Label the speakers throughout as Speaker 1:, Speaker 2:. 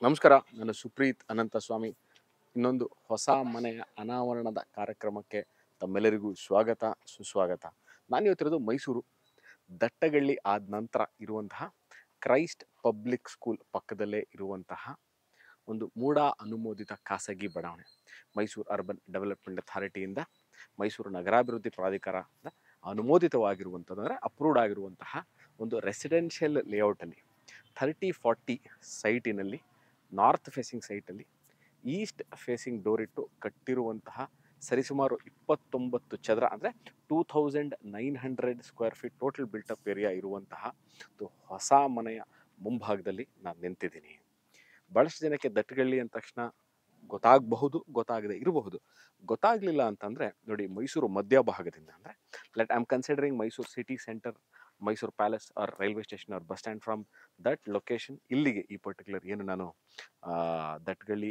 Speaker 1: ನಮಸ್ಕಾರ ನಾನು ಸುಪ್ರೀತ್ ಅನಂತ ಸ್ವಾಮಿ ಇನ್ನೊಂದು ಹೊಸ ಮನೆಯ ಅನಾವರಣದ ಕಾರ್ಯಕ್ರಮಕ್ಕೆ ತಮ್ಮೆಲ್ಲರಿಗೂ ಸ್ವಾಗತ ಸುಸ್ವಾಗತ ನಾನು ಇವತ್ತಿರೋದು ಮೈಸೂರು ದಟ್ಟಗಳ್ಳಿ ಆದ ನಂತರ ಇರುವಂತಹ ಕ್ರೈಸ್ಟ್ ಪಬ್ಲಿಕ್ ಸ್ಕೂಲ್ ಪಕ್ಕದಲ್ಲೇ ಇರುವಂತಹ ಒಂದು ಮೂಡ ಅನುಮೋದಿತ ಖಾಸಗಿ ಬಡಾವಣೆ ಮೈಸೂರು ಅರ್ಬನ್ ಡೆವಲಪ್ಮೆಂಟ್ ಅಥಾರಿಟಿಯಿಂದ ಮೈಸೂರು ನಗರಾಭಿವೃದ್ಧಿ ಪ್ರಾಧಿಕಾರದ ಅನುಮೋದಿತವಾಗಿರುವಂಥದ್ದು ಅಂದರೆ ಅಪ್ರೂವ್ಡ್ ಆಗಿರುವಂತಹ ಒಂದು ರೆಸಿಡೆನ್ಷಿಯಲ್ ಲೇಔಟಲ್ಲಿ ಥರ್ಟಿ ಫಾರ್ಟಿ ಸೈಟಿನಲ್ಲಿ ನಾರ್ತ್ ಫೇಸಿಂಗ್ ಸೈಟಲ್ಲಿ ಈಸ್ಟ್ ಫೇಸಿಂಗ್ ಡೋರ್ ಇಟ್ಟು ಕಟ್ಟಿರುವಂತಹ ಸರಿಸುಮಾರು ಇಪ್ಪತ್ತೊಂಬತ್ತು ಚದರ ಅಂದರೆ two thousand nine hundred square feet total built up area ಇರುವಂತಹ ಒಂದು ಹೊಸ ಮನೆಯ ಮುಂಭಾಗದಲ್ಲಿ ನಾನು ನಿಂತಿದ್ದೀನಿ ಭಾಳಷ್ಟು ಜನಕ್ಕೆ ದಟ್ಟಗಳ್ಳಿ ಅಂದ ತಕ್ಷಣ ಗೊತ್ತಾಗಬಹುದು ಗೊತ್ತಾಗದೆ ಇರಬಹುದು ಗೊತ್ತಾಗಲಿಲ್ಲ ಅಂತಂದರೆ ನೋಡಿ ಮೈಸೂರು ಮಧ್ಯಭಾಗದಿಂದ ಅಂದರೆ let I am considering Mysuru city centre Mysuru palace or railway station or bus stand from that location ಇಲ್ಲಿಗೆ ಈ ಪರ್ಟಿಕ್ಯುಲರ್ ಏನು ನಾನು ಆ, ದಟ್ಗಳ್ಳಿ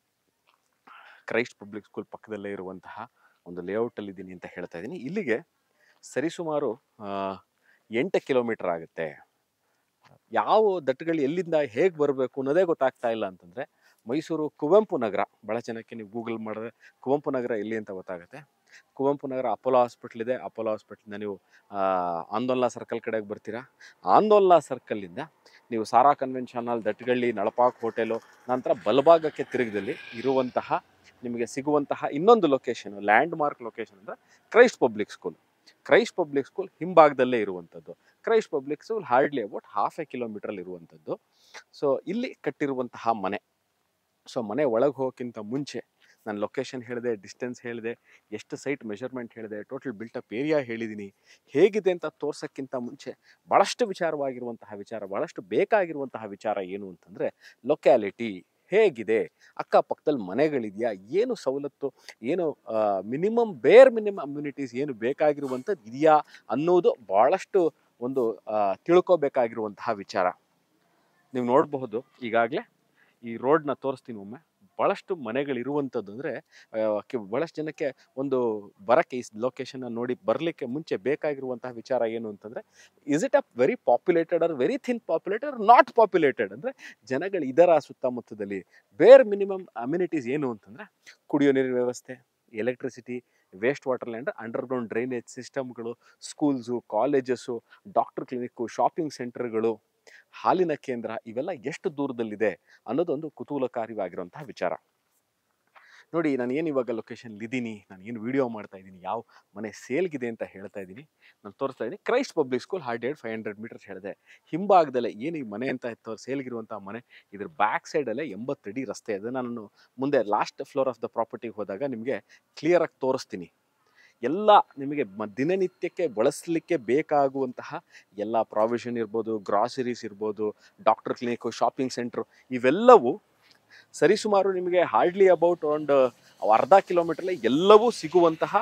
Speaker 1: ಕ್ರೈಸ್ಟ್ ಪಬ್ಲಿಕ್ ಸ್ಕೂಲ್ ಪಕ್ಕದಲ್ಲೇ ಇರುವಂತಹ ಒಂದು ಲೇಔಟಲ್ಲಿ ಇದ್ದೀನಿ ಅಂತ ಹೇಳ್ತಾ ಇದ್ದೀನಿ ಇಲ್ಲಿಗೆ ಸರಿಸುಮಾರು ಆ, ಎಂಟು ಕಿಲೋಮೀಟರ್ ಆಗುತ್ತೆ ಯಾವ ದಟ್ಟಗಳ್ಳಿ ಎಲ್ಲಿಂದ ಹೇಗೆ ಬರಬೇಕು ಅನ್ನೋದೇ ಗೊತ್ತಾಗ್ತಾ ಇಲ್ಲ ಅಂತಂದರೆ ಮೈಸೂರು ಕುವೆಂಪು ನಗರ ಭಾಳ ಜನಕ್ಕೆ ನೀವು ಗೂಗಲ್ ಮಾಡಿದ್ರೆ ಕುವೆಂಪು ನಗರ ಎಲ್ಲಿ ಅಂತ ಗೊತ್ತಾಗುತ್ತೆ ಕುವೆಂಪು ನಗರ ಅಪೋಲೋ ಹಾಸ್ಪಿಟ್ಲ್ ಇದೆ ಅಪೋಲೋ ಹಾಸ್ಪಿಟ್ಲಿಂದ ನೀವು ಆ, ಆಂದೋಲನ ಸರ್ಕಲ್ ಕಡೆಗೆ ಬರ್ತೀರಾ ಆಂದೋಲನ ಸರ್ಕಲ್ಲಿಂದ ನೀವು ಸಾರಾ ಕನ್ವೆನ್ಷನ್ ಹಾಲ್ ದಟ್ಗಳ್ಳಿ ನಳಪಾಕ್ ಹೋಟೆಲು ನಂತರ ಬಲಭಾಗಕ್ಕೆ ತಿರುಗದಲ್ಲಿ ಇರುವಂತಹ ನಿಮಗೆ ಸಿಗುವಂತಹ ಇನ್ನೊಂದು ಲೊಕೇಶನ್ ಲ್ಯಾಂಡ್ ಮಾರ್ಕ್ ಲೊಕೇಶನ್ ಅಂದರೆ Christ public school Christ public school ಹಿಂಭಾಗದಲ್ಲೇ ಇರುವಂಥದ್ದು Christ public school hardly about half a ಕಿಲೋಮೀಟ್ರಲ್ಲಿ ಇರುವಂಥದ್ದು ಸೊ ಇಲ್ಲಿ ಕಟ್ಟಿರುವಂತಹ ಮನೆ ಸೊ ಮನೆ ಒಳಗೆ ಹೋಗೋಕ್ಕಿಂತ ಮುಂಚೆ ನಾನು ಲೊಕೇಶನ್ ಹೇಳಿದೆ ಡಿಸ್ಟೆನ್ಸ್ ಹೇಳಿದೆ ಎಷ್ಟು ಸೈಟ್ ಮೆಷರ್ಮೆಂಟ್ ಹೇಳಿದೆ ಟೋಟಲ್ ಬಿಲ್ಟಪ್ ಏರಿಯಾ ಹೇಳಿದ್ದೀನಿ ಹೇಗಿದೆ ಅಂತ ತೋರ್ಸೋಕ್ಕಿಂತ ಮುಂಚೆ ಭಾಳಷ್ಟು ವಿಚಾರವಾಗಿರುವಂತಹ ವಿಚಾರ ಭಾಳಷ್ಟು ಬೇಕಾಗಿರುವಂತಹ ವಿಚಾರ ಏನು ಅಂತಂದರೆ ಲೊಕ್ಯಾಲಿಟಿ ಹೇಗಿದೆ ಅಕ್ಕಪಕ್ಕದಲ್ಲಿ ಮನೆಗಳಿದೆಯಾ ಏನು ಸವಲತ್ತು ಏನು ಮಿನಿಮಮ್ ಬೇರ್ ಮಿನಿಮಮ್ ಅಮ್ಯುನಿಟೀಸ್ ಏನು ಬೇಕಾಗಿರುವಂಥದ್ದು ಇದೆಯಾ ಅನ್ನೋದು ಭಾಳಷ್ಟು ಒಂದು ಆ, ತಿಳ್ಕೊಬೇಕಾಗಿರುವಂತಹ ವಿಚಾರ ನೀವು ನೋಡಬಹುದು ಈಗಾಗಲೇ ಈ ರೋಡ್ನ ತೋರಿಸ್ತೀನಿ ಒಮ್ಮೆ ಭಾಳಷ್ಟು ಮನೆಗಳಿರುವಂಥದ್ದು ಅಂದರೆ ಭಾಳಷ್ಟು ಜನಕ್ಕೆ ಒಂದು ಬರೋಕ್ಕೆ ಈ ಲೊಕೇಶನ್ನ ನೋಡಿ ಬರಲಿಕ್ಕೆ ಮುಂಚೆ ಬೇಕಾಗಿರುವಂತಹ ವಿಚಾರ ಏನು ಅಂತಂದರೆ is it a very populated or very thin populated not populated ಅಂದರೆ ಜನಗಳು ಇದರ ಸುತ್ತಮುತ್ತದಲ್ಲಿ ಬೇರೆ ಮಿನಿಮಮ್ ಅಮ್ಯುನಿಟೀಸ್ ಏನು ಅಂತಂದರೆ ಕುಡಿಯೋ ನೀರಿನ ವ್ಯವಸ್ಥೆ electricity waste water land underground drainage ಸಿಸ್ಟಮ್ಗಳು schools colleges doctor clinic shopping ಸೆಂಟರ್ಗಳು ಹಾಲಿನ ಕೇಂದ್ರ ಇವೆಲ್ಲ ಎಷ್ಟು ದೂರದಲ್ಲಿದೆ ಅನ್ನೋದೊಂದು ಕುತೂಹಲಕಾರಿಯಾಗಿರುವಂತಹ ವಿಚಾರ ನೋಡಿ ನಾನು ಏನು ಇವಾಗ ಲೊಕೇಶನ್ ಇದ್ದೀನಿ ನಾನು ಏನು ವಿಡಿಯೋ ಮಾಡ್ತಾ ಇದ್ದೀನಿ ಯಾವ ಮನೆ ಸೇಲ್ಗಿದೆ ಅಂತ ಹೇಳ್ತಾ ಇದ್ದೀನಿ ನಾನು ತೋರಿಸ್ತಾ ಇದ್ದೀನಿ Christ public school hundred five hundred metres ಹೇಳಿದೆ ಹಿಂಭಾಗದಲ್ಲೇ ಏನು ಈ ಮನೆ ಅಂತ ಇತ್ತು ಸೇಲ್ಗಿರುವಂಥ ಮನೆ ಇದ್ರ ಬ್ಯಾಕ್ ಸೈಡಲ್ಲೇ ಎಂಬತ್ತಡಿ ರಸ್ತೆ ಇದೆ ನಾನು ಮುಂದೆ ಲಾಸ್ಟ್ ಫ್ಲೋರ್ ಆಫ್ ದ ಪ್ರಾಪರ್ಟಿಗೆ ಹೋದಾಗ ನಿಮಗೆ ಕ್ಲಿಯರಾಗಿ ತೋರಿಸ್ತೀನಿ ಎಲ್ಲ ನಿಮಗೆ ಮ ದಿನನಿತ್ಯಕ್ಕೆ ಬಳಸಲಿಕ್ಕೆ ಬೇಕಾಗುವಂತಹ ಎಲ್ಲ ಪ್ರಾವಿಷನ್ ಇರ್ಬೋದು ಗ್ರಾಸರೀಸ್ ಇರ್ಬೋದು ಡಾಕ್ಟರ್ ಕ್ಲಿನಿಕ್ಕು ಶಾಪಿಂಗ್ ಸೆಂಟ್ರು ಇವೆಲ್ಲವೂ ಸರಿಸುಮಾರು ನಿಮಗೆ ಹಾರ್ಡ್ಲಿ ಅಬೌಟ್ ಒಂದು ಅರ್ಧ ಕಿಲೋಮೀಟ್ರಲ್ಲಿ ಎಲ್ಲವೂ ಸಿಗುವಂತಹ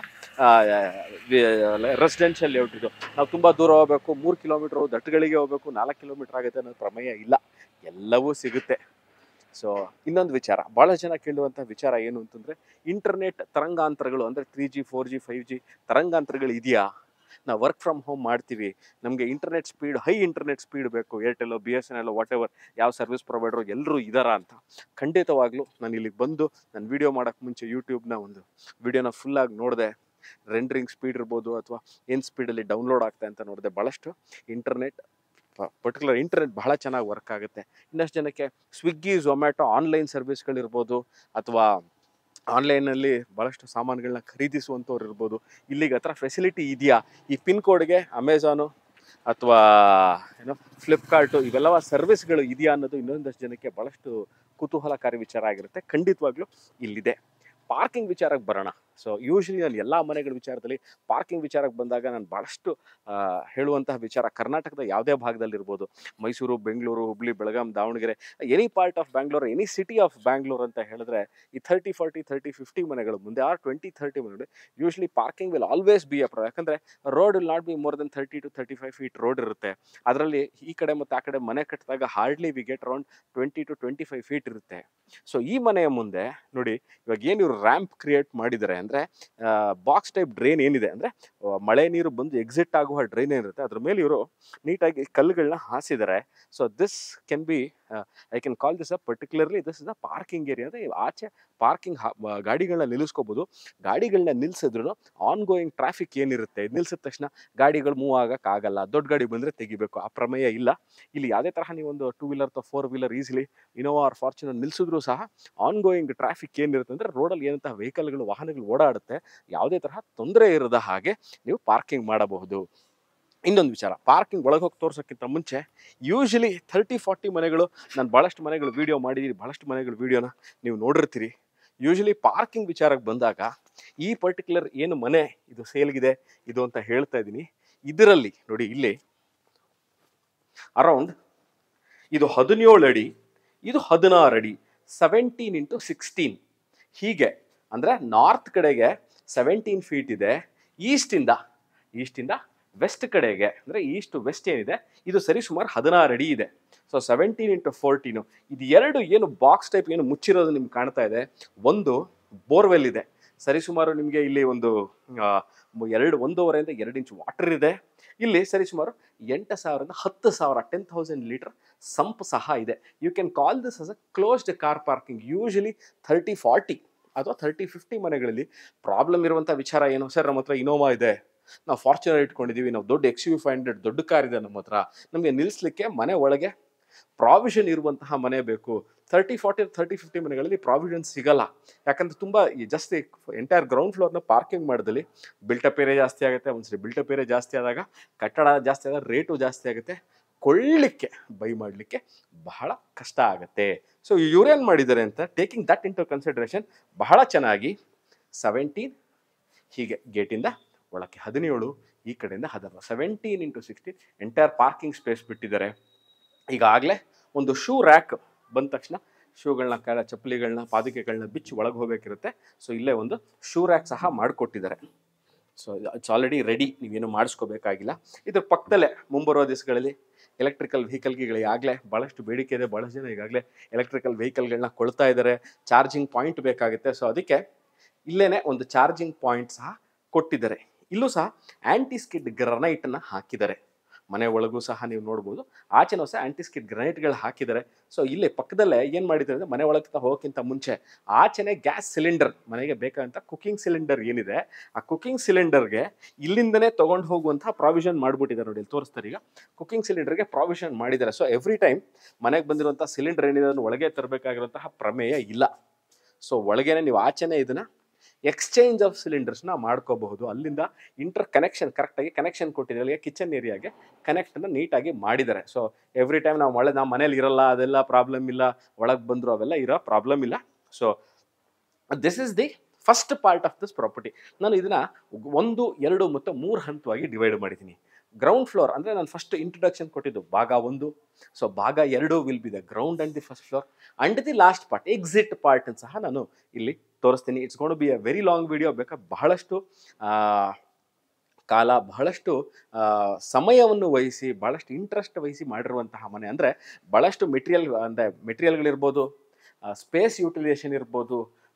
Speaker 1: ರೆಸಿಡೆನ್ಷಿಯಲ್ ಲೇಔಟ್ ಇದು ನಾವು ತುಂಬ ದೂರ ಹೋಗಬೇಕು ಮೂರು ಕಿಲೋಮೀಟ್ರು ದಟ್ಟಗಳಿಗೆ ಹೋಗಬೇಕು ನಾಲ್ಕು ಕಿಲೋಮೀಟ್ರ್ ಆಗುತ್ತೆ ಅನ್ನೋ ಪ್ರಮೇಯ ಇಲ್ಲ ಎಲ್ಲವೂ ಸಿಗುತ್ತೆ ಸೊ ಇನ್ನೊಂದು ವಿಚಾರ ಭಾಳ ಜನ ಕೇಳುವಂಥ ವಿಚಾರ ಏನು ಅಂತಂದರೆ ಇಂಟರ್ನೆಟ್ ತರಂಗಾಂತರಗಳು ಅಂದರೆ three G four G five G ತರಂಗಾಂತರಗಳು ಇದೆಯಾ ನಾವು ವರ್ಕ್ ಫ್ರಮ್ ಹೋಮ್ ಮಾಡ್ತೀವಿ ನಮಗೆ internet speed high internet speed ಬೇಕು ಏರ್ಟೆಲ್ಲೋ ಬಿ ಎಸ್ ಎನ್ ಎಲ್ಲೋ ವಾಟ್ ಎವರ್ ಯಾವ ಸರ್ವಿಸ್ ಪ್ರೊವೈಡರು ಎಲ್ಲರೂ ಇದ್ದಾರಾ ಅಂತ ಖಂಡಿತವಾಗ್ಲೂ ನಾನು ಇಲ್ಲಿಗೆ ಬಂದು ನಾನು ವಿಡಿಯೋ ಮಾಡೋಕ್ಕೆ ಮುಂಚೆ ಯೂಟ್ಯೂಬ್ನ ಒಂದು ವಿಡಿಯೋನ ಫುಲ್ಲಾಗಿ ನೋಡಿದೆ ರೆಂಡ್ರಿಂಗ್ ಸ್ಪೀಡ್ ಇರ್ಬೋದು ಅಥವಾ ಏನು ಸ್ಪೀಡಲ್ಲಿ ಡೌನ್ಲೋಡ್ ಆಗ್ತಾ ಅಂತ ನೋಡಿದೆ ಭಾಳಷ್ಟು ಇಂಟರ್ನೆಟ್ ಪರ್ಟಿಕ್ಯುಲರ್ ಇಂಟರ್ನೆಟ್ ಬಹಳ ಚೆನ್ನಾಗಿ ವರ್ಕ್ ಆಗುತ್ತೆ ಇನ್ನಷ್ಟು ಜನಕ್ಕೆ ಸ್ವಿಗ್ಗಿ ಝೊಮ್ಯಾಟೊ ಆನ್ಲೈನ್ ಸರ್ವಿಸ್ಗಳಿರ್ಬೋದು ಅಥವಾ ಆನ್ಲೈನಲ್ಲಿ ಭಾಳಷ್ಟು ಸಾಮಾನುಗಳನ್ನ ಖರೀದಿಸುವಂಥವ್ರು ಇರ್ಬೋದು ಇಲ್ಲಿಗೆ ಹತ್ರ ಫೆಸಿಲಿಟಿ ಇದೆಯಾ ಈ ಪಿನ್ ಕೋಡ್ಗೆ ಅಮೆಝಾನು ಅಥವಾ ಏನೋ ಫ್ಲಿಪ್ಕಾರ್ಟು ಇವೆಲ್ಲವ ಸರ್ವಿಸ್ಗಳು ಇದೆಯಾ ಅನ್ನೋದು ಇನ್ನೊಂದಷ್ಟು ಜನಕ್ಕೆ ಭಾಳಷ್ಟು ಕುತೂಹಲಕಾರಿ ವಿಚಾರ ಆಗಿರುತ್ತೆ ಖಂಡಿತವಾಗ್ಲೂ ಇಲ್ಲಿದೆ ಪಾರ್ಕಿಂಗ್ ವಿಚಾರಕ್ಕೆ ಬರೋಣ ಸೊ ಯೂಶ್ವಲಿ ನಾನು ಎಲ್ಲ ಮನೆಗಳ ವಿಚಾರದಲ್ಲಿ ಪಾರ್ಕಿಂಗ್ ವಿಚಾರಕ್ಕೆ ಬಂದಾಗ ನಾನು ಭಾಳಷ್ಟು ಆ, ಹೇಳುವಂತಹ ವಿಚಾರ ಕರ್ನಾಟಕದ ಯಾವುದೇ ಭಾಗದಲ್ಲಿರ್ಬೋದು Mysuru Bengaluru Hubli Belgaum Davanagere any part of Bangalore any city of Bangalore ಅಂತ ಹೇಳಿದ್ರೆ ಈ ಥರ್ಟಿ ಫಾರ್ಟಿ ಥರ್ಟಿ ಫಿಫ್ಟಿ ಮನೆಗಳು ಮುಂದೆ ಆರ್ ಟ್ವೆಂಟಿ ಥರ್ಟಿ ಮನೆಗಳು usually parking will always be a pro ಯಾಕಂದರೆ road will not be more than thirty to thirty five feet road ಇರುತ್ತೆ ಅದರಲ್ಲಿ ಈ ಕಡೆ ಮತ್ತು ಆ ಕಡೆ ಮನೆ ಕಟ್ಟಿದಾಗ hardly we get around twenty to twenty five feet ಇರುತ್ತೆ ಸೊ ಈ ಮನೆಯ ಮುಂದೆ ನೋಡಿ ಇವಾಗ ಏನು ಇವರು ರ್ಯಾಂಪ್ ಕ್ರಿಯೇಟ್ ಮಾಡಿದ್ದಾರೆ ಅಂದರೆ ಅಂದರೆ ಬಾಕ್ಸ್ ಟೈಪ್ ಡ್ರೈನ್ ಏನಿದೆ ಅಂದರೆ ಮಳೆ ನೀರು ಬಂದು ಎಕ್ಸಿಟ್ ಆಗುವ ಡ್ರೈನ್ ಏನಿರುತ್ತೆ ಅದ್ರ ಮೇಲೆ ಇವರು ನೀಟಾಗಿ ಕಲ್ಲುಗಳನ್ನ ಹಾಸಿದ್ದಾರೆ so this can be I can call this a particularly this is a parking area ಅಂದರೆ ಆಚೆ ಪಾರ್ಕಿಂಗ್ ಗಾಡಿಗಳನ್ನ ನಿಲ್ಲಿಸ್ಕೋಬೋದು ಗಾಡಿಗಳನ್ನ ನಿಲ್ಸಿದ್ರು ಆನ್ ಗೋಯಿಂಗ್ ಟ್ರಾಫಿಕ್ ಏನಿರುತ್ತೆ ನಿಲ್ಸಿದ ತಕ್ಷಣ ಗಾಡಿಗಳು ಮೂವ್ ಆಗಕ್ಕಾಗಲ್ಲ ದೊಡ್ಡ ಗಾಡಿ ಬಂದರೆ ತೆಗಿಬೇಕು ಆ ಪ್ರಮೇಯ ಇಲ್ಲ ಇಲ್ಲಿ ಯಾವುದೇ ತರಹ ನೀವು ಒಂದು ಟೂ ವೀಲರ್ ಅಥವಾ four wheeler easily Innova or Fortuner ನಿಲ್ಸಿದ್ರು ಸಹ ಆನ್ ಗೋಯಿಂಗ್ ಟ್ರಾಫಿಕ್ ಏನಿರುತ್ತೆ ಅಂದರೆ ರೋಡಲ್ಲಿ ಏನಂತಹ ವೆಹಿಕಲ್ಗಳು ವಾಹನಗಳು ಓಡಾಡುತ್ತೆ ಯಾವುದೇ ತರಹ ತೊಂದರೆ ಇರದ ಹಾಗೆ ನೀವು ಪಾರ್ಕಿಂಗ್ ಮಾಡಬಹುದು ಇನ್ನೊಂದು ವಿಚಾರ ಪಾರ್ಕಿಂಗ್ ಒಳಗೆ ಹೋಗಿ ತೋರ್ಸೋಕ್ಕಿಂತ ಮುಂಚೆ ಯೂಶಲಿ ಥರ್ಟಿ ಫಾರ್ಟಿ ಮನೆಗಳು ನಾನು ಭಾಳಷ್ಟು ಮನೆಗಳು ವೀಡಿಯೋ ಮಾಡಿದ್ದೀನಿ ಭಾಳಷ್ಟು ಮನೆಗಳು ವೀಡಿಯೋನ ನೀವು ನೋಡಿರ್ತೀರಿ ಯೂಶಲಿ ಪಾರ್ಕಿಂಗ್ ವಿಚಾರಕ್ಕೆ ಬಂದಾಗ ಈ ಪರ್ಟಿಕ್ಯುಲರ್ ಏನು ಮನೆ ಇದು ಸೇಲ್ಗಿದೆ ಇದು ಅಂತ ಹೇಳ್ತಾ ಇದ್ದೀನಿ ಇದರಲ್ಲಿ ನೋಡಿ ಇಲ್ಲಿ ಅರೌಂಡ್ ಇದು ಹದಿನೇಳು ಅಡಿ ಇದು ಹದಿನಾರು ಅಡಿ ಸೆವೆಂಟೀನ್ ಇಂಟು ಸಿಕ್ಸ್ಟೀನ್ ಹೀಗೆ ಅಂದರೆ ನಾರ್ತ್ ಕಡೆಗೆ ಸೆವೆಂಟೀನ್ ಫೀಟ್ ಇದೆ ಈಸ್ಟಿಂದ ಈಸ್ಟಿಂದ ವೆಸ್ಟ್ ಕಡೆಗೆ ಅಂದರೆ ಈಸ್ಟ್ ವೆಸ್ಟ್ ಏನಿದೆ ಇದು ಸರಿ ಸುಮಾರು ಹದಿನಾರು ಅಡಿ ಇದೆ ಸೊ ಸೆವೆಂಟೀನ್ ಇಂಟು ಫೋರ್ಟೀನು ಇದು ಎರಡು ಏನು ಬಾಕ್ಸ್ ಟೈಪ್ ಏನು ಮುಚ್ಚಿರೋದು ನಿಮ್ಗೆ ಕಾಣ್ತಾ ಇದೆ ಒಂದು ಬೋರ್ವೆಲ್ ಇದೆ ಸರಿಸುಮಾರು ನಿಮಗೆ ಇಲ್ಲಿ ಒಂದು ಆ, ಮು- ಎರಡು ಒಂದೂವರೆಯಿಂದ ಎರಡು ಇಂಚ್ ವಾಟರ್ ಇದೆ ಇಲ್ಲಿ ಸರಿಸುಮಾರು ಎಂಟು ಸಾವಿರದಿಂದ ಹತ್ತು ಸಾವಿರ ಟೆನ್ ತೌಸಂಡ್ ಲೀಟರ್ ಸಂಪ್ ಸಹ ಇದೆ you can call this as a closed car parking usually thirty forty ಅಥವಾ ಥರ್ಟಿ ಫಿಫ್ಟಿ ಮನೆಗಳಲ್ಲಿ ಪ್ರಾಬ್ಲಮ್ ಇರುವಂಥ ವಿಚಾರ ಏನು ಸರ್ ನಮ್ಮ ಹತ್ರ ಇನೋವಾ ಇದೆ ನಾವು ಫಾರ್ಚುನರ್ ಇಟ್ಕೊಂಡಿದ್ದೀವಿ ನಾವು ದೊಡ್ಡ ಎಕ್ಸ್ ಯು ಫೈವ್ ಹಂಡ್ರೆಡ್ ದೊಡ್ಡ ಕಾರ್ ಇದೆ ನಮ್ಮ ಹತ್ರ ನಮಗೆ ನಿಲ್ಲಿಸ್ಲಿಕ್ಕೆ ಮನೆ ಒಳಗೆ ಪ್ರಾವಿಷನ್ ಇರುವಂತಹ ಮನೆ ಬೇಕು ತರ್ಟಿ ಫಾರ್ಟಿ ತರ್ಟಿ ಫಿಫ್ಟಿ ಮನೆಗಳಲ್ಲಿ ಪ್ರಾವಿಷನ್ ಸಿಗಲ್ಲ ಯಾಕಂದ್ರೆ ತುಂಬ ಜಸ್ಟ್ ಎಂಟೈರ್ ಗ್ರೌಂಡ್ ಫ್ಲೋರ್ನ ಪಾರ್ಕಿಂಗ್ ಮಾಡಿದಲ್ಲಿ ಬಿಲ್ಟಪ್ ಏರಿಯಾ ಜಾಸ್ತಿ ಆಗುತ್ತೆ ಒಂದ್ಸರಿ ಬಿಲ್ಟಪ್ ಏರಿಯಾ ಜಾಸ್ತಿ ಆದಾಗ ಕಟ್ಟಡ ಜಾಸ್ತಿ ಆದಾಗ ರೇಟು ಜಾಸ್ತಿ ಆಗುತ್ತೆ ಕೊಳ್ಳಿಕ್ಕೆ ಬೈ ಮಾಡಲಿಕ್ಕೆ ಬಹಳ ಕಷ್ಟ ಆಗುತ್ತೆ ಸೊ ಇವ್ರೇನು ಮಾಡಿದ್ದಾರೆ ಅಂತ ಟೇಕಿಂಗ್ ದಟ್ ಇಂಟು ಕನ್ಸಿಡರೇಷನ್ ಬಹಳ ಚೆನ್ನಾಗಿ ಸೆವೆಂಟೀನ್ ಹೀಗೆ ಗೇಟಿಂದ ಒಳಕ್ಕೆ ಹದಿನೇಳು ಈ ಕಡೆಯಿಂದ ಹದಿನಾರು seventeen into sixteen entire parking space ಬಿಟ್ಟಿದ್ದಾರೆ ಈಗಾಗಲೇ ಒಂದು ಶೂ ರ್ಯಾಕ್ ಬಂದ ತಕ್ಷಣ ಶೂಗಳನ್ನ ಕೆಳ ಚಪ್ಪಲಿಗಳನ್ನ ಪಾದುಕೆಗಳನ್ನ ಬಿಚ್ಚಿ ಒಳಗೆ ಹೋಗ್ಬೇಕಿರುತ್ತೆ ಸೊ ಇಲ್ಲೇ ಒಂದು ಶೂ ರ್ಯಾಕ್ ಸಹ ಮಾಡಿಕೊಟ್ಟಿದ್ದಾರೆ ಸೊ ಇಟ್ಸ್ ಆಲ್ರೆಡಿ ರೆಡಿ ನೀವೇನು ಮಾಡಿಸ್ಕೋಬೇಕಾಗಿಲ್ಲ ಇದ್ರ ಪಕ್ಕದಲ್ಲೇ ಮುಂಬರುವ ದಿವಸಗಳಲ್ಲಿ ಎಲೆಕ್ಟ್ರಿಕಲ್ ವೆಹಿಕಲ್ಗೆ ಆಗಲೇ ಭಾಳಷ್ಟು ಬೇಡಿಕೆ ಇದೆ ಭಾಳಷ್ಟು ಜನ ಈಗಾಗಲೇ ಎಲೆಕ್ಟ್ರಿಕಲ್ ವೆಹಿಕಲ್ಗಳನ್ನ ಕೊಳ್ತಾ ಇದ್ದಾರೆ ಚಾರ್ಜಿಂಗ್ ಪಾಯಿಂಟ್ ಬೇಕಾಗುತ್ತೆ ಸೊ ಅದಕ್ಕೆ ಇಲ್ಲೇನೆ ಒಂದು ಚಾರ್ಜಿಂಗ್ ಪಾಯಿಂಟ್ ಸಹ ಕೊಟ್ಟಿದ್ದಾರೆ ಇಲ್ಲೂ ಸಹ ಆ್ಯಂಟಿ ಸ್ಕಿಡ್ ಗ್ರನೈಟನ್ನು ಹಾಕಿದ್ದಾರೆ ಮನೆ ಒಳಗೂ ಸಹ ನೀವು ನೋಡ್ಬೋದು ಆಚೆನೂ ಸಹ ಆ್ಯಂಟಿ ಸ್ಕಿಡ್ ಗ್ರನೈಟ್ಗಳು ಹಾಕಿದ್ದಾರೆ ಸೊ ಇಲ್ಲಿ ಪಕ್ಕದಲ್ಲೇ ಏನು ಮಾಡಿದ್ದಾರೆ ಅಂದರೆ ಮನೆ ಒಳಗೆ ಹೋಗೋಕ್ಕಿಂತ ಮುಂಚೆ ಆಚೆನೆ ಗ್ಯಾಸ್ ಸಿಲಿಂಡರ್ ಮನೆಗೆ ಬೇಕಾದಂಥ ಕುಕಿಂಗ್ ಸಿಲಿಂಡರ್ ಏನಿದೆ ಆ ಕುಕಿಂಗ್ ಸಿಲಿಂಡರ್ಗೆ ಇಲ್ಲಿಂದನೇ ತೊಗೊಂಡು ಹೋಗುವಂಥ ಪ್ರಾವಿಷನ್ ಮಾಡಿಬಿಟ್ಟಿದ್ದಾರೆ ನೋಡಿ ಇಲ್ಲಿ ತೋರಿಸ್ತಾರೆ ಈಗ ಕುಕಿಂಗ್ ಸಿಲಿಂಡರ್ಗೆ ಪ್ರಾವಿಷನ್ ಮಾಡಿದ್ದಾರೆ ಸೊ ಎವ್ರಿ ಟೈಮ್ ಮನೆಗೆ ಬಂದಿರುವಂಥ ಸಿಲಿಂಡರ್ ಏನಿದೆ ಅದನ್ನು ಒಳಗೆ ತರಬೇಕಾಗಿರುವಂತಹ ಪ್ರಮೇಯ ಇಲ್ಲ ಸೊ ಒಳಗೇನೆ ನೀವು ಆಚೆನೆ ಇದನ್ನ ಎಕ್ಸ್ಚೇಂಜ್ ಆಫ್ ಸಿಲಿಂಡರ್ಸ್ನ ಮಾಡ್ಕೋಬಹುದು ಅಲ್ಲಿಂದ ಇಂಟರ್ ಕನೆಕ್ಷನ್ ಕರೆಕ್ಟಾಗಿ ಕನೆಕ್ಷನ್ ಕೊಟ್ಟಿದ್ದಾರೆ ಅಲ್ಲಿಗೆ ಕಿಚನ್ ಏರಿಯಾಗೆ ಕನೆಕ್ಟನ್ನು ನೀಟಾಗಿ ಮಾಡಿದ್ದಾರೆ ಸೊ ಎವ್ರಿ ಟೈಮ್ ನಾವು ಮಳೆ ನಾವು ಮನೇಲಿ ಇರಲ್ಲ ಅದೆಲ್ಲ ಪ್ರಾಬ್ಲಮ್ ಇಲ್ಲ ಒಳಗೆ ಬಂದರು ಅವೆಲ್ಲ ಇರೋ ಪ್ರಾಬ್ಲಮ್ ಇಲ್ಲ so this is the first part of this property ನಾನು ಇದನ್ನ ಒಂದು ಎರಡು ಮತ್ತು ಮೂರು ಹಂತವಾಗಿ ಡಿವೈಡ್ ಮಾಡಿದ್ದೀನಿ ಗ್ರೌಂಡ್ ಫ್ಲೋರ್ ಅಂದರೆ ನಾನು ಫಸ್ಟ್ ಇಂಟ್ರೊಡಕ್ಷನ್ ಕೊಟ್ಟಿದ್ದು ಭಾಗ ಒಂದು ಸೊ ಭಾಗ ಎರಡು will be the ground and the first floor and the last part exit part ಸಹ ನಾನು ಇಲ್ಲಿ ತೋರಿಸ್ತೀನಿ it's gonna be a very long video ಬೇಕಾ ಬಹಳಷ್ಟು ಆ, ಕಾಲ ಬಹಳಷ್ಟು ಆ, ಸಮಯವನ್ನು ವಹಿಸಿ ಬಹಳಷ್ಟು ಇಂಟ್ರೆಸ್ಟ್ ವಹಿಸಿ ಮಾಡಿರುವಂತಹ ಮನೆ ಅಂದರೆ ಬಹಳಷ್ಟು ಮೆಟೀರಿಯಲ್ ಅಂದರೆ ಮೆಟೀರಿಯಲ್ಗಳಿರ್ಬೋದು ಸ್ಪೇಸ್ ಯುಟಿಲೈಸೇಷನ್ ಇರ್ಬೋದು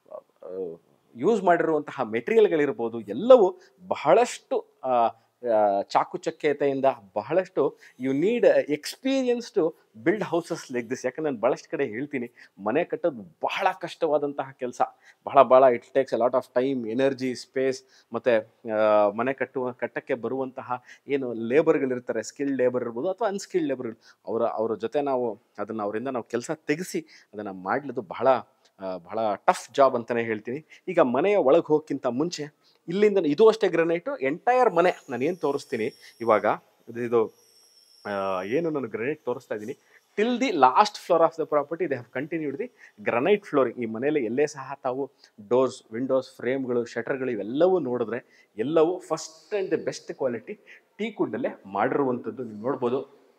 Speaker 1: ಯೂಸ್ ಮಾಡಿರುವಂತಹ ಮೆಟೀರಿಯಲ್ಗಳಿರ್ಬೋದು ಎಲ್ಲವೂ ಬಹಳಷ್ಟು ಆ, ಆ, ಚಾಕುಚಕ್ಯತೆಯಿಂದ ಬಹಳಷ್ಟು you need experience to build houses like this ಯಾಕಂದ್ರೆ ನಾನು ಭಾಳಷ್ಟು ಕಡೆ ಹೇಳ್ತೀನಿ ಮನೆ ಕಟ್ಟೋದು ಬಹಳ ಕಷ್ಟವಾದಂತಹ ಕೆಲಸ ಬಹಳ ಭಾಳ it takes a lot of time energy space ಮತ್ತು ಮನೆ ಕಟ್ಟುವ ಕಟ್ಟಕ್ಕೆ ಬರುವಂತಹ ಏನು ಲೇಬರ್ಗಳಿರ್ತಾರೆ ಸ್ಕಿಲ್ಡ್ ಲೇಬರ್ ಇರ್ಬೋದು ಅಥವಾ ಅನ್ಸ್ಕಿಲ್ಡ್ ಲೇಬರ್ ಅವರ ಅವರ ಜೊತೆ ನಾವು ಅದನ್ನು ಅವರಿಂದ ನಾವು ಕೆಲಸ ತೆಗೆಸಿ ಅದನ್ನು ಮಾಡಲಿದ್ದು ಬಹಳ ಆ, ಬಹಳ ಟಫ್ ಜಾಬ್ ಅಂತಲೇ ಹೇಳ್ತೀನಿ ಈಗ ಮನೆಯ ಒಳಗೆ ಹೋಗೋಕ್ಕಿಂತ ಮುಂಚೆ ಇಲ್ಲಿಂದ ಇದು ಅಷ್ಟೇ ಗ್ರನೈಟು ಎಂಟೈರ್ ಮನೆ ನಾನು ಏನು ತೋರಿಸ್ತೀನಿ ಇವಾಗ ಇದು ಇದು ಆ, ಏನು ನಾನು ಗ್ರನೈಟ್ ತೋರಿಸ್ತಾ ಇದ್ದೀನಿ till the last floor of the property they have continued the granite flooring ಈ ಮನೆಯಲ್ಲಿ ಎಲ್ಲೇ ಸಹ ತಾವು ಡೋರ್ಸ್ ವಿಂಡೋಸ್ ಫ್ರೇಮ್ಗಳು ಶಟರ್ಗಳು ಇವೆಲ್ಲವೂ ನೋಡಿದ್ರೆ ಎಲ್ಲವೂ first and the best quality teak ಕುಡ್ಡಲ್ಲೇ ಮಾಡಿರುವಂಥದ್ದು ನೀವು ನೋಡ್ಬೋದು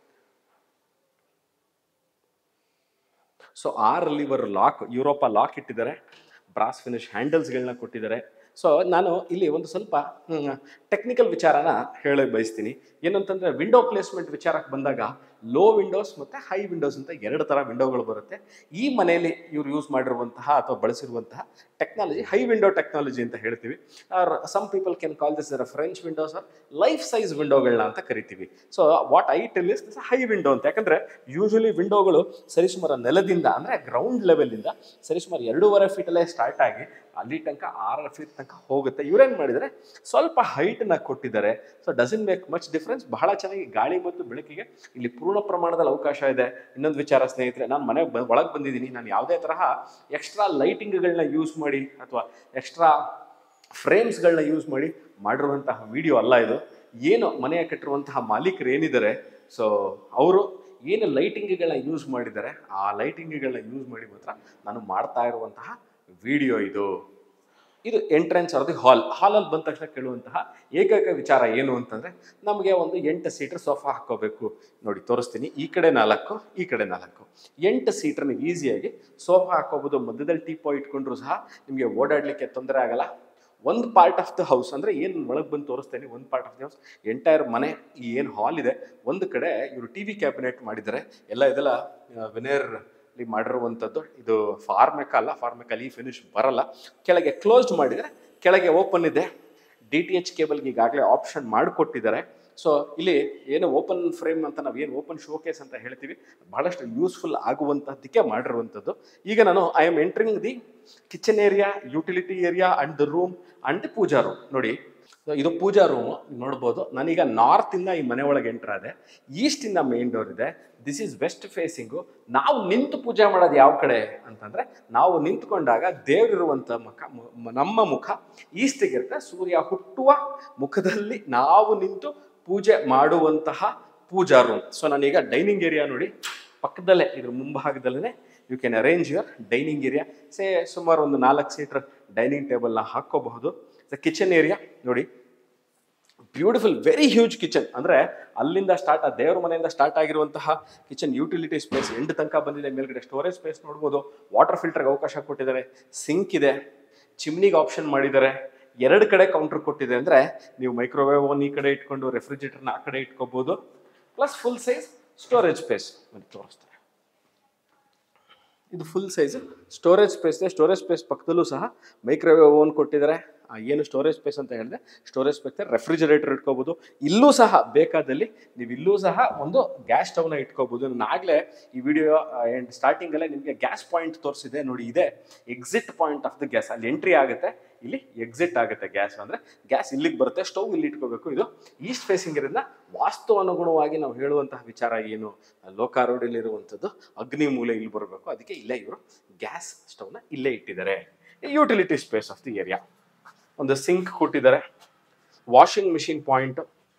Speaker 1: so or lever lock Europa lock ಇಟ್ಟಿದ್ದಾರೆ ಬ್ರಾಸ್ ಫಿನಿಶ್ ಹ್ಯಾಂಡಲ್ಸ್ಗಳನ್ನ ಕೊಟ್ಟಿದ್ದಾರೆ ಸೊ ನಾನು ಇಲ್ಲಿ ಒಂದು ಸ್ವಲ್ಪ ಟೆಕ್ನಿಕಲ್ ವಿಚಾರನ ಹೇಳಕ್ಕೆ ಬಯಸ್ತೀನಿ ಏನಂತಂದ್ರೆ ವಿಂಡೋ ಪ್ಲೇಸ್ಮೆಂಟ್ ವಿಚಾರಕ್ಕೆ ಬಂದಾಗ ಲೋ ವಿಂಡೋಸ್ ಮತ್ತು ಹೈ ವಿಂಡೋಸ್ ಅಂತ ಎರಡು ಥರ ವಿಂಡೋಗಳು ಬರುತ್ತೆ ಈ ಮನೆಯಲ್ಲಿ ಇವ್ರು ಯೂಸ್ ಮಾಡಿರುವಂತಹ ಅಥವಾ ಬಳಸಿರುವಂತಹ ಟೆಕ್ನಾಲಜಿ ಹೈ ವಿಂಡೋ ಟೆಕ್ನಾಲಜಿ ಅಂತ ಹೇಳ್ತೀವಿ some people can call this French windows or life size ವಿಂಡೋಗಳನ್ನ ಅಂತ ಕರಿತೀವಿ so what I tell is this high window ಅಂತ ಯಾಕಂದ್ರೆ ಯೂಶಲಿ ವಿಂಡೋಗಳು ಸರಿಸುಮಾರು ನೆಲದಿಂದ ಅಂದರೆ ಗ್ರೌಂಡ್ ಲೆವೆಲಿಂದ ಸರಿಸುಮಾರು ಎರಡೂವರೆ ಫೀಟಲ್ಲೇ ಸ್ಟಾರ್ಟ್ ಆಗಿ ಅಲ್ಲಿ ತನಕ ಆರು ಫೀಟ್ ತನಕ ಹೋಗುತ್ತೆ ಇವ್ರೇನು ಮಾಡಿದರೆ ಸ್ವಲ್ಪ ಹೈಟನ್ನ ಕೊಟ್ಟಿದ್ದಾರೆ so doesn't make much difference ಬಹಳ ಚೆನ್ನಾಗಿ ಗಾಳಿ ಮತ್ತು ಬೆಳಕಿಗೆ ಇಲ್ಲಿ ಪೂರ್ಣ ಪ್ರಮಾಣದಲ್ಲಿ ಅವಕಾಶ ಇದೆ ಇನ್ನೊಂದು ವಿಚಾರ ಸ್ನೇಹಿತರೆ ನಾನು ಮನೆಗೆ ಬ ಒಳಗೆ ಬಂದಿದ್ದೀನಿ ನಾನು ಯಾವುದೇ ತರಹ ಎಕ್ಸ್ಟ್ರಾ ಲೈಟಿಂಗ್ಗಳನ್ನ ಯೂಸ್ ಮಾಡಿ ಅಥವಾ ಎಕ್ಸ್ಟ್ರಾ ಫ್ರೇಮ್ಸ್ಗಳನ್ನ ಯೂಸ್ ಮಾಡಿ ಮಾಡಿರುವಂತಹ ವಿಡಿಯೋ ಅಲ್ಲ ಇದು ಏನು ಮನೆಯ ಕಟ್ಟಿರುವಂತಹ ಮಾಲೀಕರು ಏನಿದ್ದಾರೆ ಸೊ ಅವರು ಏನು ಲೈಟಿಂಗ್ಗಳನ್ನ ಯೂಸ್ ಮಾಡಿದ್ದಾರೆ ಆ ಲೈಟಿಂಗ್ಗಳನ್ನ ಯೂಸ್ ಮಾಡಿ ಮಾತ್ರ ನಾನು ಮಾಡ್ತಾ ಇರುವಂತಹ ವಿಡಿಯೋ ಇದು ಇದು ಎಂಟ್ರೆನ್ಸ್ ಆರ್ ದಿ ಹಾಲ್ ಹಾಲಲ್ಲಿ ಬಂದ ತಕ್ಷಣ ಕೇಳುವಂತಹ ಏಕೈಕ ವಿಚಾರ ಏನು ಅಂತಂದರೆ ನಮಗೆ ಒಂದು ಎಂಟು ಸೀಟರ್ ಸೋಫಾ ಹಾಕ್ಕೋಬೇಕು ನೋಡಿ ತೋರಿಸ್ತೀನಿ ಈ ಕಡೆ ನಾಲ್ಕು ಈ ಕಡೆ ನಾಲ್ಕು ಎಂಟು ಸೀಟರ್ ನೀವು ಈಸಿಯಾಗಿ ಸೋಫಾ ಹಾಕೋಬೋದು ಮಧ್ಯದಲ್ಲಿ ಟೀಪೋ ಇಟ್ಕೊಂಡ್ರು ಸಹ ನಿಮಗೆ ಓಡಾಡಲಿಕ್ಕೆ ತೊಂದರೆ ಆಗಲ್ಲ ಒಂದು ಪಾರ್ಟ್ ಆಫ್ ದ ಹೌಸ್ ಅಂದರೆ ಏನು ಒಳಗೆ ಬಂದು ತೋರಿಸ್ತೇನೆ ಒಂದು part of the house entire ಮನೆ ಈ ಏನು ಹಾಲ್ ಇದೆ ಒಂದು ಕಡೆ ಇವರು ಟಿ ವಿ ಕ್ಯಾಬಿನೆಟ್ ಮಾಡಿದ್ದಾರೆ ಎಲ್ಲ ಇದೆಲ್ಲ ವಿನೇರ್ ಇಲ್ಲಿ ಮಾಡಿರುವಂಥದ್ದು ಇದು ಫಾರ್ಮೆಕ ಅಲ್ಲ ಫಾರ್ಮೆಕಲ್ ಈ ಫಿನಿಶ್ ಬರಲ್ಲ ಕೆಳಗೆ ಕ್ಲೋಸ್ಡ್ ಮಾಡಿದರೆ ಕೆಳಗೆ ಓಪನ್ ಇದೆ ಡಿ ಟಿ ಎಚ್ ಕೇಬಲ್ಗೆ ಈಗಾಗಲೇ ಆಪ್ಷನ್ ಮಾಡಿಕೊಟ್ಟಿದ್ದಾರೆ ಸೊ ಇಲ್ಲಿ ಏನು ಓಪನ್ ಫ್ರೇಮ್ ಅಂತ ನಾವು ಏನು ಓಪನ್ ಶೋಕೇಸ್ ಅಂತ ಹೇಳ್ತೀವಿ ಬಹಳಷ್ಟು ಯೂಸ್ಫುಲ್ ಆಗುವಂತಹದ್ದಕ್ಕೆ ಮಾಡಿರುವಂಥದ್ದು ಈಗ ನಾನು I am entering the kitchen area utility area and the room and the pooja room ನೋಡಿ So, ಇದು ಪೂಜಾ ರೂಮ್ ನೋಡ್ಬೋದು ನಾನೀಗ ನಾರ್ತ್ ಇಂದ ಈ ಮನೆ ಒಳಗೆ ಎಂಟರ್ ಆದೆ ಈಸ್ಟ್ ಇಂದ ಮೇನ್ ಡೋರ್ ಇದೆ ದಿಸ್ ಈಸ್ ವೆಸ್ಟ್ ಫೇಸಿಂಗು ನಾವು ನಿಂತು ಪೂಜೆ ಮಾಡೋದು ಯಾವ ಕಡೆ ಅಂತಂದ್ರೆ ನಾವು ನಿಂತ್ಕೊಂಡಾಗ ದೇವರಿರುವಂಥ ಮುಖ ಮು- ನಮ್ಮ ಮುಖ ಈಸ್ಟಿಗಿರುತ್ತೆ ಸೂರ್ಯ ಹುಟ್ಟುವ ಮುಖದಲ್ಲಿ ನಾವು ನಿಂತು ಪೂಜೆ ಮಾಡುವಂತಹ ಪೂಜಾ ರೂಮ್ ಸೊ ನಾನೀಗ ಡೈನಿಂಗ್ ಏರಿಯಾ ನೋಡಿ ಪಕ್ಕದಲ್ಲೇ ಇದ್ರ ಮುಂಭಾಗದಲ್ಲೇ you can arrange your dining area say ಸುಮಾರು ಒಂದು ನಾಲ್ಕು ಸೀಟರ್ ಡೈನಿಂಗ್ ಟೇಬಲ್ನ ಹಾಕೋಬಹುದು ಕಿಚನ್ ಏರಿಯಾ ನೋಡಿ ಬ್ಯೂಟಿಫುಲ್ ವೆರಿ ಹ್ಯೂಜ್ ಕಿಚನ್ ಅಂದ್ರೆ ಅಲ್ಲಿಂದ ಸ್ಟಾರ್ಟ್ ಆ ದೇವರ ಮನೆಯಿಂದ ಸ್ಟಾರ್ಟ್ ಆಗಿರುವಂತಹ ಕಿಚನ್ ಯುಟಿಲಿಟಿ ಸ್ಪೇಸ್ ಎಂಡ್ ತನಕ ಬಂದಿದೆ ಮೇಲ್ಗಡೆ ಸ್ಟೋರೇಜ್ ಸ್ಪೇಸ್ ನೋಡ್ಬೋದು ವಾಟರ್ ಫಿಲ್ಟರ್ಗೆ ಅವಕಾಶ ಕೊಟ್ಟಿದ್ದಾರೆ ಸಿಂಕ್ ಇದೆ ಚಿಮ್ನಿಗೆ ಆಪ್ಷನ್ ಮಾಡಿದ್ದಾರೆ ಎರಡು ಕಡೆ ಕೌಂಟರ್ ಕೊಟ್ಟಿದೆ ಅಂದ್ರೆ ನೀವು ಮೈಕ್ರೋವೇವ್ ಓನ್ ಈ ಕಡೆ ಇಟ್ಕೊಂಡು ರೆಫ್ರಿಜರೇಟರ್ನ ಆ ಕಡೆ ಇಟ್ಕೋಬಹುದು plus full size storage space ತೋರಿಸ್ತಾರೆ ಇದು ಫುಲ್ ಸೈಜ್ ಸ್ಟೋರೇಜ್ ಸ್ಪೇಸ್ ಇದೆ ಸ್ಟೋರೇಜ್ ಸ್ಪೇಸ್ ಪಕ್ಕದಲ್ಲೂ ಸಹ ಮೈಕ್ರೋವೇವ್ ಓನ್ ಕೊಟ್ಟಿದ್ದಾರೆ ಆ, ಏನು ಸ್ಟೋರೇಜ್ ಸ್ಪೇಸ್ ಅಂತ ಹೇಳಿದೆ ಸ್ಟೋರೇಜ್ ಸ್ಪೇಸ್ ರೆಫ್ರಿಜರೇಟರ್ ಇಟ್ಕೋಬಹುದು ಇಲ್ಲೂ ಸಹ ಬೇಕಾದಲ್ಲಿ ನೀವು ಇಲ್ಲೂ ಸಹ ಒಂದು ಗ್ಯಾಸ್ ಸ್ಟವ್ನ ಇಟ್ಕೋಬಹುದು ನಾನು ಆಗ್ಲೇ ಈ ವಿಡಿಯೋ ಸ್ಟಾರ್ಟಿಂಗ್ ಅಲ್ಲೇ ನಿಮಗೆ ಗ್ಯಾಸ್ ಪಾಯಿಂಟ್ ತೋರಿಸಿದೆ ನೋಡಿ ಇದೆ exit point of the gas ಅಲ್ಲಿ ಎಂಟ್ರಿ ಆಗುತ್ತೆ ಇಲ್ಲಿ ಎಕ್ಸಿಟ್ ಆಗುತ್ತೆ ಗ್ಯಾಸ್ ಅಂದ್ರೆ ಗ್ಯಾಸ್ ಇಲ್ಲಿಗೆ ಬರುತ್ತೆ ಸ್ಟವ್ ಇಲ್ಲಿ ಇಟ್ಕೋಬೇಕು ಇದು ಈಸ್ಟ್ ಫೇಸಿಂಗ್ ಇರೋದ್ರಿಂದ ವಾಸ್ತು ಅನುಗುಣವಾಗಿ ನಾವು ಹೇಳುವಂತಹ ವಿಚಾರ ಏನು ಲೋಕಾರೋಡಿಯಲ್ಲಿ ಇರುವಂಥದ್ದು ಅಗ್ನಿ ಮೂಲೆ ಇಲ್ಲಿ ಬರಬೇಕು ಅದಕ್ಕೆ ಇಲ್ಲೇ ಇವರು ಗ್ಯಾಸ್ ಸ್ಟವ್ನ ಇಲ್ಲೇ ಇಟ್ಟಿದ್ದಾರೆ utility space of the area ಒಂದು ಸಿಂಕ್ ಕೊಟ್ಟಿದ್ದಾರೆ washing machine point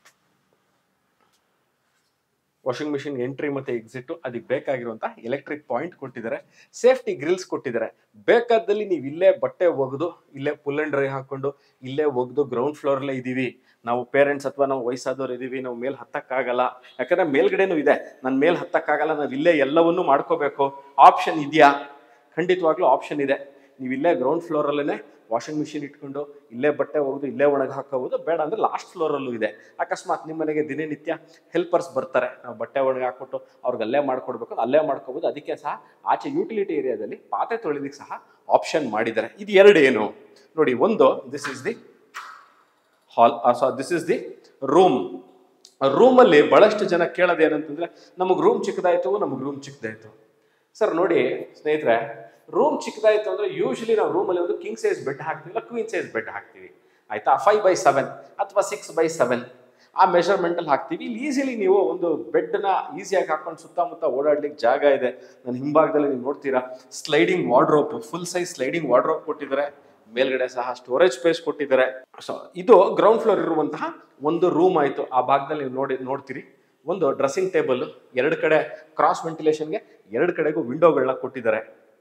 Speaker 1: washing machine entry ಮತ್ತೆ ಎಕ್ಸಿಟ್ ಅದಕ್ಕೆ ಬೇಕಾಗಿರುವಂತಹ ಎಲೆಕ್ಟ್ರಿಕ್ ಪಾಯಿಂಟ್ ಕೊಟ್ಟಿದ್ದಾರೆ ಸೇಫ್ಟಿ ಗ್ರಿಲ್ಸ್ ಕೊಟ್ಟಿದ್ದಾರೆ ಬೇಕಾದಲ್ಲಿ ನೀವು ಇಲ್ಲೇ ಬಟ್ಟೆ ಒಗೆದು ಇಲ್ಲೇ ಪುಲ್ ಅಂಡ್ ಡ್ರೈ ಹಾಕೊಂಡು ಇಲ್ಲೇ ಒಗೆದು ಗ್ರೌಂಡ್ ಫ್ಲೋರಲ್ಲೇ ಇದೀವಿ ನಾವು ಪೇರೆಂಟ್ಸ್ ಅಥವಾ ನಾವು ವಯಸ್ಸಾದವ್ರು ಇದೀವಿ ನಾವು ಮೇಲ್ ಹತ್ತಕ್ಕಾಗಲ್ಲ ಯಾಕಂದ್ರೆ ಮೇಲ್ಗಡೆನೂ ಇದೆ ನನ್ನ ಮೇಲ್ ಹತ್ತಕ್ಕಾಗಲ್ಲ ನಾವು ಇಲ್ಲೇ ಎಲ್ಲವನ್ನೂ ಮಾಡ್ಕೋಬೇಕು ಆಪ್ಷನ್ ಇದೆಯಾ ಖಂಡಿತವಾಗ್ಲೂ ಆಪ್ಷನ್ ಇದೆ ನೀವು ಇಲ್ಲೇ ಗ್ರೌಂಡ್ ಫ್ಲೋರಲ್ಲೇ ವಾಷಿಂಗ್ ಮಿಷಿನ್ ಇಟ್ಕೊಂಡು ಇಲ್ಲೇ ಬಟ್ಟೆ ಒಗೆದು ಇಲ್ಲೇ ಒಣಗಿ ಹಾಕೋಬಹುದು ಬೇಡ ಅಂದ್ರೆ ಲಾಸ್ಟ್ ಫ್ಲೋರಲ್ಲೂ ಇದೆ ಅಕಸ್ಮಾತ್ ನಿಮ್ಮ ಮನೆಗೆ ದಿನನಿತ್ಯ ಹೆಲ್ಪರ್ಸ್ ಬರ್ತಾರೆ ನಾವು ಬಟ್ಟೆ ಒಣಗಿ ಹಾಕ್ಬಿಟ್ಟು ಅವ್ರಿಗೆ ಅಲ್ಲೇ ಮಾಡ್ಕೊಡ್ಬೇಕು ಅಲ್ಲೇ ಮಾಡ್ಕೋಬಹುದು ಅದಕ್ಕೆ ಸಹ ಆಚೆ ಯೂಟಿಲಿಟಿ ಏರಿಯಾದಲ್ಲಿ ಪಾತ್ರೆ ತೊಳಿಲಿಕ್ಕೆ ಸಹ ಆಪ್ಷನ್ ಮಾಡಿದ್ದಾರೆ ಇದು ಎರಡು ಏನು ನೋಡಿ ಒಂದು this is the hall so this is the room ರೂಮಲ್ಲಿ ಬಹಳಷ್ಟು ಜನ ಕೇಳೋದು ಏನಂತಂದ್ರೆ ನಮಗೆ ರೂಮ್ ಚಿಕ್ಕದಾಯ್ತು ನಮಗೆ ರೂಮ್ ಚಿಕ್ಕದಾಯ್ತು ಸರ್ ನೋಡಿ ಸ್ನೇಹಿತರೆ ರೂಮ್ ಚಿಕ್ಕದಾಯ್ತು ಅಂದ್ರೆ ಯೂಶಲಿ ನಾವು ರೂಮಲ್ಲಿ ಒಂದು ಕಿಂಗ್ ಸೈಜ್ ಬೆಡ್ ಹಾಕ್ತೀವಿ ಇಲ್ಲ ಕ್ವೀನ್ ಸೈಜ್ ಬೆಡ್ ಹಾಕ್ತೀವಿ ಆಯ್ತಾ ಫೈವ್ ಬೈ ಸೆವೆನ್ ಅಥವಾ ಸಿಕ್ಸ್ ಬೈ ಸೆವೆನ್ ಆ ಮೆಷರ್ಮೆಂಟಲ್ಲಿ ಹಾಕ್ತೀವಿ ಇಲ್ಲಿ ಈಸಿಲಿ ನೀವು ಒಂದು ಬೆಡ್ನ ಈಸಿಯಾಗಿ ಹಾಕೊಂಡು ಸುತ್ತಮುತ್ತ ಓಡಾಡ್ಲಿಕ್ಕೆ ಜಾಗ ಇದೆ ನನ್ನ ಹಿಂಭಾಗದಲ್ಲಿ ನೀವು ನೋಡ್ತೀರಾ sliding wardrobe full size sliding wardrobe ಕೊಟ್ಟಿದ್ದಾರೆ ಮೇಲ್ಗಡೆ ಸಹ ಸ್ಟೋರೇಜ್ ಸ್ಪೇಸ್ ಕೊಟ್ಟಿದ್ದಾರೆ ಸೊ ಇದು ಗ್ರೌಂಡ್ ಫ್ಲೋರ್ ಇರುವಂತಹ ಒಂದು ರೂಮ್ ಆಯಿತು ಆ ಭಾಗದಲ್ಲಿ ನೀವು ನೋಡಿ ನೋಡ್ತೀರಿ ಒಂದು ಡ್ರೆಸ್ಸಿಂಗ್ ಟೇಬಲ್ ಎರಡು ಕಡೆ ಕ್ರಾಸ್ ವೆಂಟಿಲೇಷನ್ಗೆ ಎರಡು ಕಡೆಗೂ ವಿಂಡೋಗಳನ್ನ ಕೊಟ್ಟಿದ್ದಾರೆ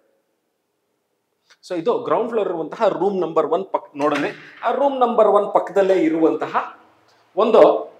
Speaker 1: ಸೊ ಇದು ಗ್ರೌಂಡ್ ಫ್ಲೋರ್ ಇರುವಂತಹ ರೂಮ್ ನಂಬರ್ ಒನ್ ಪಕ್ ನೋಡಲಿ ಆ ರೂಮ್ ನಂಬರ್ ಒನ್ ಪಕ್ಕದಲ್ಲೇ ಇರುವಂತಹ ಒಂದು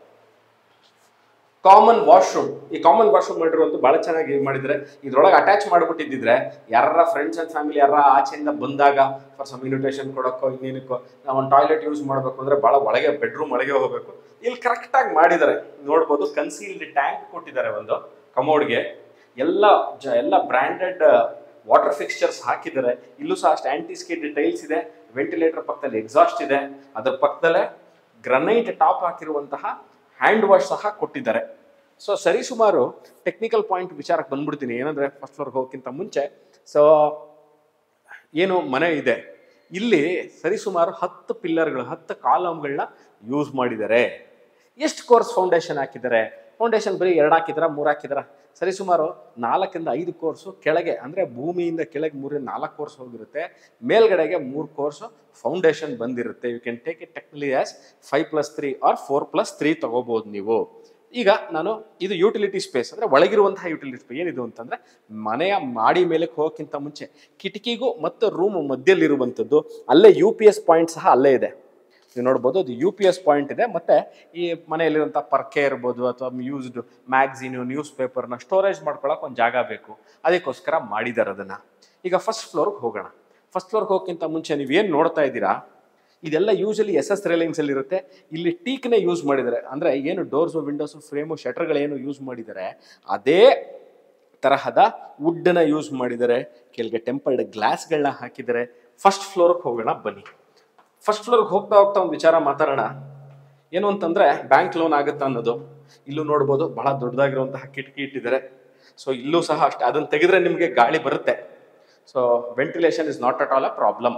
Speaker 1: ಕಾಮನ್ ವಾಶ್ರೂಮ್ ಈ ಕಾಮನ್ ವಾಶ್ರೂಮ್ ಮಾಡಿರುವಂತ ಬಹಳ ಚೆನ್ನಾಗಿ ಮಾಡಿದ್ರೆ ಇದ್ರೊಳಗೆ ಅಟ್ಯಾಚ್ ಮಾಡ್ಬಿಟ್ಟಿದ್ದಿದ್ರೆ ಯಾರ ಫ್ರೆಂಡ್ಸ್ ಅಂಡ್ ಫ್ಯಾಮಿಲಿ ಯಾರ ಆಚೆಯಿಂದ ಬಂದಾಗ ಫಾರ್ ಸಮ್ ಇನ್ವಿಟೇಷನ್ ಕೊಡೋಕ್ಕೋ ಇನ್ನೇನಕ್ಕೋ ನಾವು ಒಂದು ಟಾಯ್ಲೆಟ್ ಯೂಸ್ ಮಾಡಬೇಕು ಅಂದ್ರೆ ಬಹಳ ಒಳಗೆ ಬೆಡ್ರೂಮ್ ಒಳಗೆ ಹೋಗಬೇಕು ಇಲ್ಲಿ ಕರೆಕ್ಟಾಗಿ ಮಾಡಿದ್ದಾರೆ ನೋಡ್ಬೋದು ಕನ್ಸೀಲ್ಡ್ ಟ್ಯಾಂಕ್ ಕೊಟ್ಟಿದ್ದಾರೆ ಒಂದು ಕಮೋಡ್ಗೆ ಎಲ್ಲ ಜ ಎಲ್ಲ ಬ್ರ್ಯಾಂಡೆಡ್ ವಾಟರ್ ಫಿಕ್ಸ್ಚರ್ಸ್ ಹಾಕಿದ್ದಾರೆ ಇಲ್ಲೂ ಸಹ ಅಷ್ಟು ಆಂಟಿ ಸ್ಕಿಡ್ ಟೈಲ್ಸ್ ಇದೆ ವೆಂಟಿಲೇಟರ್ ಪಕ್ಕದಲ್ಲಿ ಎಕ್ಸಾಸ್ಟ್ ಇದೆ ಅದರ ಪಕ್ಕದಲ್ಲೇ ಗ್ರನೈಟ್ ಟಾಪ್ ಹಾಕಿರುವಂತಹ ಹ್ಯಾಂಡ್ ವಾಶ್ ಸಹ ಕೊಟ್ಟಿದ್ದಾರೆ ಸೊ ಸರಿಸುಮಾರು ಟೆಕ್ನಿಕಲ್ ಪಾಯಿಂಟ್ ವಿಚಾರಕ್ಕೆ ಬಂದ್ಬಿಡ್ತೀನಿ ಏನಂದ್ರೆ ಫಸ್ಟ್ ಫ್ಲೋರ್ಗೆ ಹೋಗೋಕ್ಕಿಂತ ಮುಂಚೆ ಸೊ ಏನು ಮನೆ ಇದೆ ಇಲ್ಲಿ ಸರಿಸುಮಾರು ಹತ್ತು ಪಿಲ್ಲರ್ಗಳು ಹತ್ತು ಕಾಲಮ್ಗಳನ್ನ ಯೂಸ್ ಮಾಡಿದ್ದಾರೆ ಎಷ್ಟು ಕೋರ್ಸ್ ಫೌಂಡೇಶನ್ ಹಾಕಿದ್ದಾರೆ ಫೌಂಡೇಶನ್ ಬರೀ ಎರಡು ಹಾಕಿದ್ರ ಮೂರು ಹಾಕಿದ್ರ ಸರಿಸುಮಾರು ನಾಲ್ಕರಿಂದ ಐದು ಕೋರ್ಸು ಕೆಳಗೆ ಅಂದರೆ ಭೂಮಿಯಿಂದ ಕೆಳಗೆ ಮೂರಿಂದ ನಾಲ್ಕು ಕೋರ್ಸ್ ಹೋಗಿರುತ್ತೆ ಮೇಲ್ಗಡೆಗೆ ಮೂರು ಕೋರ್ಸು ಫೌಂಡೇಶನ್ ಬಂದಿರುತ್ತೆ you can take it technically as five plus three or four plus three ತಗೋಬೋದು ನೀವು ಈಗ ನಾನು ಇದು ಯುಟಿಲಿಟಿ ಸ್ಪೇಸ್ ಅಂದರೆ ಒಳಗಿರುವಂತಹ ಯುಟಿಲಿಟಿ ಸ್ಪೇಸ್ ಏನಿದು ಅಂತಂದರೆ ಮನೆಯ ಮಾಡಿ ಮೇಲಕ್ಕೆ ಹೋಗೋಕ್ಕಿಂತ ಮುಂಚೆ ಕಿಟಕಿಗೂ ಮತ್ತು ರೂಮ್ ಮಧ್ಯದಲ್ಲಿರುವಂಥದ್ದು ಅಲ್ಲೇ ಯು ಪಿ ಎಸ್ ಪಾಯಿಂಟ್ ಸಹ ಅಲ್ಲೇ ಇದೆ ನೀವು ನೋಡ್ಬೋದು ಅದು ಯು ಪಿ ಎಸ್ ಪಾಯಿಂಟ್ ಇದೆ ಮತ್ತು ಈ ಮನೆಯಲ್ಲಿರುವಂಥ ಪರ್ಕೆ ಇರ್ಬೋದು ಅಥವಾ ಯೂಸ್ಡ್ ಮ್ಯಾಗ್ಝಿನು ನ್ಯೂಸ್ ಪೇಪರ್ನ ಸ್ಟೋರೇಜ್ ಮಾಡ್ಕೊಳಕ್ಕೆ ಒಂದು ಜಾಗ ಬೇಕು ಅದಕ್ಕೋಸ್ಕರ ಮಾಡಿದ್ದಾರೆ ಅದನ್ನು ಈಗ ಫಸ್ಟ್ ಫ್ಲೋರ್ಗೆ ಹೋಗೋಣ ಫಸ್ಟ್ ಫ್ಲೋರ್ಗೆ ಹೋಗೋಕ್ಕಿಂತ ಮುಂಚೆ ನೀವು ಏನು ನೋಡ್ತಾ ಇದ್ದೀರಾ ಇದೆಲ್ಲ ಯೂಶಲಿ ಎಸ್ ಎಸ್ ರೇಲಿಂಗ್ಸಲ್ಲಿ ಇರುತ್ತೆ ಇಲ್ಲಿ ಟೀಕ್ನೇ ಯೂಸ್ ಮಾಡಿದ್ದಾರೆ ಅಂದರೆ ಏನು ಡೋರ್ಸು ವಿಂಡೋಸು ಫ್ರೇಮು ಶಟರ್ಗಳೇನು ಯೂಸ್ ಮಾಡಿದ್ದಾರೆ ಅದೇ ತರಹದ ವುಡ್ಡನ್ನ ಯೂಸ್ ಮಾಡಿದ್ದಾರೆ ಕೆಳಗೆ ಟೆಂಪಲ್ಡ್ ಗ್ಲಾಸ್ಗಳನ್ನ ಹಾಕಿದ್ದಾರೆ ಫಸ್ಟ್ ಫ್ಲೋರ್ಗೆ ಹೋಗೋಣ ಬನ್ನಿ ಫಸ್ಟ್ ಫ್ಲೋರ್ಗೆ ಹೋಗ್ತಾ ಹೋಗ್ತಾ ಒಂದು ವಿಚಾರ ಮಾತಾಡೋಣ ಏನು ಅಂತಂದ್ರೆ ಬ್ಯಾಂಕ್ ಲೋನ್ ಆಗುತ್ತಾ ಅನ್ನೋದು ಇಲ್ಲೂ ನೋಡ್ಬೋದು ಬಹಳ ದೊಡ್ಡದಾಗಿರುವಂತಹ ಕಿಟಕಿ ಇಟ್ಟಿದ್ದಾರೆ ಸೊ ಇಲ್ಲೂ ಸಹ ಅಷ್ಟೇ ಅದನ್ನು ತೆಗೆದ್ರೆ ನಿಮಗೆ ಗಾಳಿ ಬರುತ್ತೆ so ventilation is not at all a problem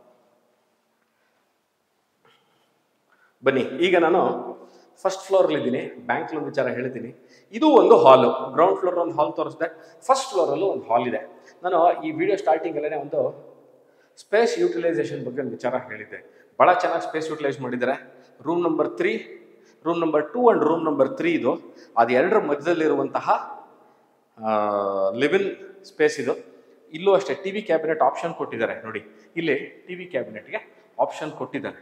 Speaker 1: ಬನ್ನಿ ಈಗ ನಾನು ಫಸ್ಟ್ ಫ್ಲೋರ್ಲಿದ್ದೀನಿ ಬ್ಯಾಂಕ್ ಲೋನ್ ವಿಚಾರ ಹೇಳ್ತೀನಿ ಇದು ಒಂದು ಹಾಲು ಗ್ರೌಂಡ್ ಫ್ಲೋರ್ ಒಂದು ಹಾಲ್ ತೋರಿಸಿದೆ ಫಸ್ಟ್ ಫ್ಲೋರಲ್ಲೂ ಒಂದು ಹಾಲ್ ಇದೆ ನಾನು ಈ ವಿಡಿಯೋ ಸ್ಟಾರ್ಟಿಂಗಲ್ಲೇ ಒಂದು ಸ್ಪೇಸ್ ಯೂಟಿಲೈಸೇಷನ್ ಬಗ್ಗೆ ಒಂದು ವಿಚಾರ ಹೇಳಿದ್ದೆ ಭಾಳ ಚೆನ್ನಾಗಿ ಸ್ಪೇಸ್ ಯೂಟಿಲೈಸ್ ಮಾಡಿದ್ದಾರೆ room number three room number two and room number three ಇದು ಅದು ಎರಡರ ಮಧ್ಯದಲ್ಲಿರುವಂತಹ ಲಿವಿನ್ ಸ್ಪೇಸ್ ಇದು ಇಲ್ಲೂ ಅಷ್ಟೇ ಟಿ ವಿ ಕ್ಯಾಬಿನೆಟ್ ಆಪ್ಷನ್ ಕೊಟ್ಟಿದ್ದಾರೆ ನೋಡಿ ಇಲ್ಲಿ ಟಿ ವಿ ಕ್ಯಾಬಿನೆಟ್ಗೆ ಆಪ್ಷನ್ ಕೊಟ್ಟಿದ್ದಾರೆ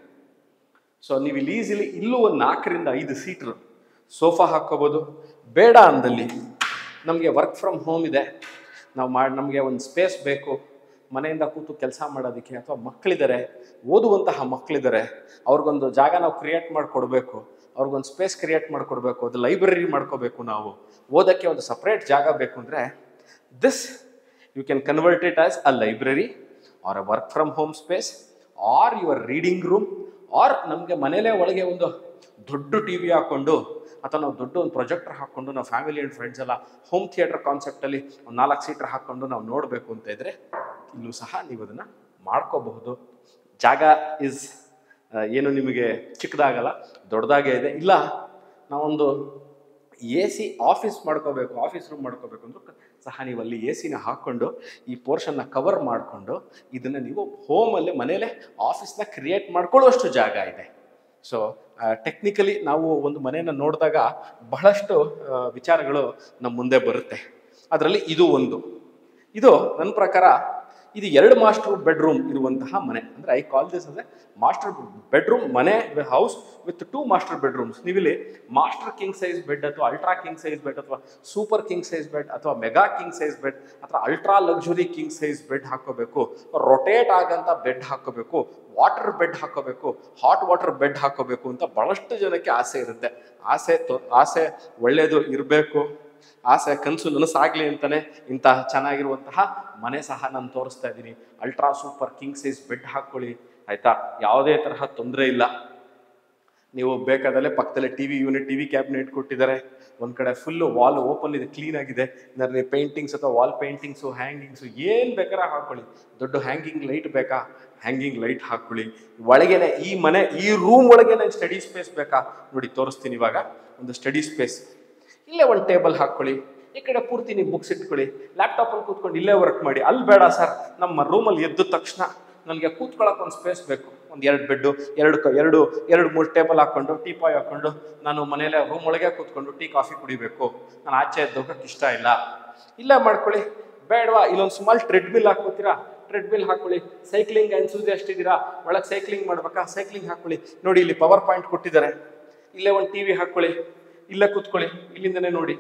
Speaker 1: ಸೊ ನೀವು ಇಲ್ಲಿ ಈಸಿಲಿ ಇಲ್ಲೂ ಒಂದು ನಾಲ್ಕರಿಂದ ಐದು ಸೀಟ್ರು ಸೋಫಾ ಹಾಕ್ಕೋಬೋದು ಬೇಡ ಅಂದಲ್ಲಿ ನಮಗೆ ವರ್ಕ್ ಫ್ರಮ್ ಹೋಮ್ ಇದೆ ನಾವು ಮಾಡಿ ನಮಗೆ ಒಂದು ಸ್ಪೇಸ್ ಬೇಕು ಮನೆಯಿಂದ ಕೂತು ಕೆಲಸ ಮಾಡೋದಕ್ಕೆ ಅಥವಾ ಮಕ್ಕಳಿದ್ದಾರೆ ಓದುವಂತಹ ಮಕ್ಕಳಿದ್ದಾರೆ ಅವ್ರಿಗೊಂದು ಜಾಗ ನಾವು ಕ್ರಿಯೇಟ್ ಮಾಡಿಕೊಡ್ಬೇಕು ಅವ್ರಿಗೊಂದು ಸ್ಪೇಸ್ ಕ್ರಿಯೇಟ್ ಮಾಡಿಕೊಡ್ಬೇಕು ಅದು ಲೈಬ್ರರಿ ಮಾಡ್ಕೋಬೇಕು ನಾವು ಓದೋಕ್ಕೆ ಒಂದು ಸಪ್ರೇಟ್ ಜಾಗ ಬೇಕು ಅಂದರೆ this you can convert it as a library or a work from home space or your reading room or ನಮಗೆ ಮನೇಲೇ ಒಳಗೆ ಒಂದು ದೊಡ್ಡ ಟಿ ವಿ ಹಾಕ್ಕೊಂಡು ಅಥವಾ ನಾವು ದೊಡ್ಡ ಒಂದು ಪ್ರೊಜೆಕ್ಟರ್ ಹಾಕ್ಕೊಂಡು ನಾವು ಫ್ಯಾಮಿಲಿ ಆ್ಯಂಡ್ ಫ್ರೆಂಡ್ಸ್ ಎಲ್ಲ ಹೋಮ್ ಥಿಯೇಟರ್ ಕಾನ್ಸೆಪ್ಟಲ್ಲಿ ಒಂದು ನಾಲ್ಕು ಸೀಟರ್ ಹಾಕ್ಕೊಂಡು ನಾವು ನೋಡಬೇಕು ಅಂತ ಇದ್ದರೆ ಇಲ್ಲೂ ಸಹ ನೀವು ಅದನ್ನು ಮಾಡ್ಕೋಬಹುದು ಜಾಗ ಇಸ್ ಏನು ನಿಮಗೆ ಚಿಕ್ಕದಾಗಲ್ಲ ದೊಡ್ಡದಾಗೇ ಇದೆ ಇಲ್ಲ ನಾವೊಂದು ಎ ಸಿ ಆಫೀಸ್ ಮಾಡ್ಕೋಬೇಕು ಆಫೀಸ್ ರೂಮ್ ಮಾಡ್ಕೋಬೇಕು ಅಂದ್ರೂ ಸಹ ನೀವು ಅಲ್ಲಿ ಎ ಸಿನ ಹಾಕ್ಕೊಂಡು ಈ ಪೋರ್ಷನ್ನ ಕವರ್ ಮಾಡಿಕೊಂಡು ಇದನ್ನು ನೀವು ಹೋಮಲ್ಲೇ ಮನೇಲೆ ಆಫೀಸ್ನ ಕ್ರಿಯೇಟ್ ಮಾಡ್ಕೊಳ್ಳುವಷ್ಟು ಜಾಗ ಇದೆ ಸೊ ಟೆಕ್ನಿಕಲಿ ನಾವು ಒಂದು ಮನೆಯನ್ನು ನೋಡಿದಾಗ ಬಹಳಷ್ಟು ಆ, ವಿಚಾರಗಳು ನಮ್ಮ ಮುಂದೆ ಬರುತ್ತೆ ಅದರಲ್ಲಿ ಇದು ಒಂದು ಇದು ನನ್ನ ಪ್ರಕಾರ ಇದು ಎರಡು ಮಾಸ್ಟರ್ ಬೆಡ್ರೂಮ್ ಇರುವಂತಹ ಮನೆ ಅಂದರೆ ಐ ಕಾಲ್ ದಿಸ್ ಅಂದರೆ ಮಾಸ್ಟರ್ ಬೆಡ್ರೂಮ್ ಮನೆ house with two master bedrooms ನೀವಿಲ್ಲಿ ಮಾಸ್ಟರ್ ಕಿಂಗ್ ಸೈಜ್ ಬೆಡ್ ಅಥವಾ ಅಲ್ಟ್ರಾ ಕಿಂಗ್ ಸೈಜ್ ಬೆಡ್ ಅಥವಾ ಸೂಪರ್ ಕಿಂಗ್ ಸೈಜ್ ಬೆಡ್ ಅಥವಾ ಮೆಗಾ ಕಿಂಗ್ ಸೈಜ್ ಬೆಡ್ ಅಥವಾ ultra luxury king size bed ಹಾಕೋಬೇಕು rotate ಆಗಂತ bed ಹಾಕೋಬೇಕು ವಾಟರ್ ಬೆಡ್ ಹಾಕೋಬೇಕು ಹಾಟ್ ವಾಟರ್ ಬೆಡ್ ಹಾಕೋಬೇಕು ಅಂತ ಬಹಳಷ್ಟು ಜನಕ್ಕೆ ಆಸೆ ಇರುತ್ತೆ ಆಸೆ ತೊ ಆಸೆ ಒಳ್ಳೆಯದು ಇರಬೇಕು ಆಸೆ ಕನಸು ನನಸಾಗ್ಲಿ ಅಂತಾನೆ ಇಂತಹ ಚೆನ್ನಾಗಿರುವಂತಹ ಮನೆ ಸಹ ನಾನು ತೋರಿಸ್ತಾ ಇದ್ದೀನಿ ultra super king size bed ಹಾಕ್ಕೊಳ್ಳಿ ಆಯ್ತಾ ಯಾವುದೇ ತರಹ ತೊಂದರೆ ಇಲ್ಲ ನೀವು ಬೇಕಾದಲ್ಲೇ ಪಕ್ಕದಲ್ಲೇ T V unit T V cabinet ಕೊಟ್ಟಿದ್ದಾರೆ ಒಂದು ಕಡೆ ಫುಲ್ಲು ವಾಲ್ ಓಪನ್ ಇದೆ ಕ್ಲೀನ್ ಆಗಿದೆ ಅಂದರೆ ಪೇಂಟಿಂಗ್ಸ್ ಅಥವಾ ವಾಲ್ ಪೇಂಟಿಂಗ್ಸು ಹ್ಯಾಂಗಿಂಗ್ಸು ಏನು ಬೇಕಾದ್ರೆ ಹಾಕೊಳ್ಳಿ ದೊಡ್ಡ ಹ್ಯಾಂಗಿಂಗ್ ಲೈಟ್ ಬೇಕಾ ಹ್ಯಾಂಗಿಂಗ್ ಲೈಟ್ ಹಾಕೊಳ್ಳಿ ಒಳಗೇನೆ ಈ ಮನೆ ಈ ರೂಮ್ ಒಳಗೇನೆ ಸ್ಟಡಿ ಸ್ಪೇಸ್ ಬೇಕಾ ನೋಡಿ ತೋರಿಸ್ತೀನಿ ಇವಾಗ ಒಂದು ಸ್ಟಡಿ ಸ್ಪೇಸ್ ಇಲ್ಲೇ ಒಂದು ಟೇಬಲ್ ಹಾಕ್ಕೊಳ್ಳಿ ಈ ಕಡೆ ಪೂರ್ತಿ ನೀವು ಬುಕ್ಸ್ ಇಟ್ಕೊಳ್ಳಿ ಲ್ಯಾಪ್ಟಾಪಲ್ಲಿ ಕೂತ್ಕೊಂಡು ಇಲ್ಲೇ ವರ್ಕ್ ಮಾಡಿ ಅಲ್ಲಿ ಬೇಡ ಸರ್ ನಮ್ಮ ರೂಮಲ್ಲಿ ಎದ್ದ ತಕ್ಷಣ ನನಗೆ ಕೂತ್ಕೊಳ್ಳೋಕೆ ಒಂದು ಸ್ಪೇಸ್ ಬೇಕು ಒಂದು ಎರಡು ಬೆಡ್ಡು ಎರಡು ಕ ಎರಡು ಎರಡು ಮೂರು ಟೇಬಲ್ ಹಾಕ್ಕೊಂಡು ಟೀ ಪಾಯ್ ಹಾಕ್ಕೊಂಡು ನಾನು ಮನೇಲೆ ರೂಮ್ ಒಳಗೆ ಕೂತ್ಕೊಂಡು ಟೀ ಕಾಫಿ ಕುಡಿಬೇಕು ನಾನು ಆಚೆ ಎದ್ದೋಗಕ್ಕೆ ಇಷ್ಟ ಇಲ್ಲ ಇಲ್ಲೇ ಮಾಡ್ಕೊಳ್ಳಿ ಬೇಡವಾ ಇಲ್ಲೊಂದು ಸ್ಮಾಲ್ ಟ್ರೆಡ್ಮಿಲ್ ಹಾಕ್ಕೋತೀರಾ ಟ್ರೆಡ್ಮಿಲ್ ಹಾಕೊಳ್ಳಿ ಸೈಕ್ಲಿಂಗ್ ಅನ್ಸೂಸಿ ಇದ್ದೀರಾ ಒಳಗೆ ಸೈಕ್ಲಿಂಗ್ ಮಾಡ್ಬೇಕಾ ಸೈಕ್ಲಿಂಗ್ ಹಾಕೊಳ್ಳಿ ನೋಡಿ ಇಲ್ಲಿ ಪವರ್ ಪಾಯಿಂಟ್ ಕೊಟ್ಟಿದ್ದಾರೆ ಇಲ್ಲೇ ಒಂದು ಟಿ ವಿ ಹಾಕೊಳ್ಳಿ ಇಲ್ಲೇ ಕೂತ್ಕೊಳ್ಳಿ ಇಲ್ಲಿಂದನೇ ನೋಡಿ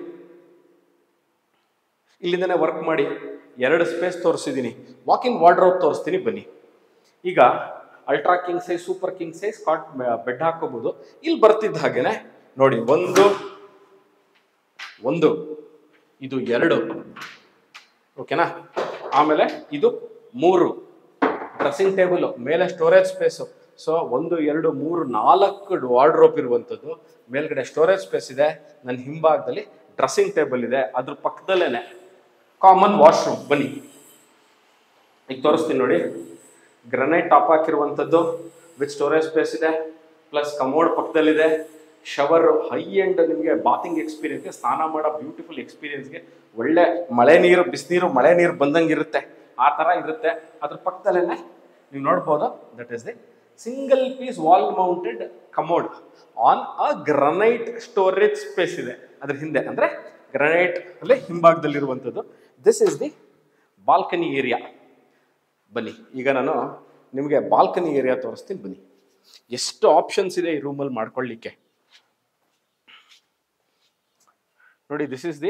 Speaker 1: ಇಲ್ಲಿಂದನೇ ವರ್ಕ್ ಮಾಡಿ ಎರಡು ಸ್ಪೇಸ್ ತೋರಿಸಿದ್ದೀನಿ ವಾಕಿಂಗ್ ವಾರ್ಡ್ರೋಬ್ ತೋರಿಸ್ತೀನಿ ಬನ್ನಿ ಈಗ ultra king size super king size cot bed ಹಾಕೋಬಹುದು ಇಲ್ಲಿ ಬರ್ತಿದ್ದ ಹಾಗೇನೆ ನೋಡಿ ಒಂದು ಒಂದು
Speaker 2: ಇದು ಎರಡು ಓಕೆನಾ ಆಮೇಲೆ ಇದು ಮೂರು ಡ್ರೆಸ್ಸಿಂಗ್ ಟೇಬಲ್ ಮೇಲೆ ಸ್ಟೋರೇಜ್ ಸ್ಪೇಸು ಸೊ ಒಂದು ಎರಡು ಮೂರು ನಾಲ್ಕು ವಾರ್ಡ್ರೋಪ್ ಇರುವಂಥದ್ದು ಮೇಲ್ಗಡೆ ಸ್ಟೋರೇಜ್ ಸ್ಪೇಸ್ ಇದೆ ನನ್ನ ಹಿಂಭಾಗದಲ್ಲಿ ಡ್ರೆಸ್ಸಿಂಗ್ ಟೇಬಲ್ ಇದೆ ಅದ್ರ ಪಕ್ಕದಲ್ಲೇನೆ ಕಾಮನ್ ವಾಶ್ರೂಮ್ ಬನ್ನಿ ಈಗ ತೋರಿಸ್ತೀನಿ ನೋಡಿ ಗ್ರನೈಟ್ ಟಾಪ್ ಹಾಕಿರುವಂಥದ್ದು ವಿತ್ ಸ್ಟೋರೇಜ್ ಸ್ಪೇಸ್ ಇದೆ ಪ್ಲಸ್ ಕಮೋಡ್ ಪಕ್ಕದಲ್ಲಿದೆ ಶವರ್ ಹೈ ಎಂಡ್ ನಿಮಗೆ ಬಾತಿಂಗ್ ಎಕ್ಸ್ಪೀರಿಯನ್ಸ್ಗೆ ಸ್ನಾನ ಮಾಡೋ ಬ್ಯೂಟಿಫುಲ್ ಎಕ್ಸ್ಪೀರಿಯನ್ಸ್ಗೆ ಒಳ್ಳೆ ಮಳೆ ನೀರು ಬಿಸಿನೀರು ಮಳೆ ನೀರು ಬಂದಂಗೆ ಇರುತ್ತೆ ಆ ಥರ ಇರುತ್ತೆ ಅದ್ರ ಪಕ್ಕದಲ್ಲೇ ನೀವು ನೋಡ್ಬೋದು that is the single piece wall mounted commode on a granite storage space ಇದೆ ಅದ್ರ ಹಿಂದೆ ಅಂದರೆ ಗ್ರನೈಟ್ ಅಲ್ಲಿ ಹಿಂಭಾಗದಲ್ಲಿರುವಂಥದ್ದು this is the balcony area ಬನ್ನಿ ಈಗ ನಾನು ನಿಮಗೆ ಬಾಲ್ಕನಿ ಏರಿಯಾ ತೋರಿಸ್ತೀನಿ ಬನ್ನಿ ಎಷ್ಟು ಆಪ್ಷನ್ಸ್ ಇದೆ ಈ ರೂಮಲ್ಲಿ ಮಾಡ್ಕೊಳ್ಳಿಕ್ಕೆ ನೋಡಿ this is the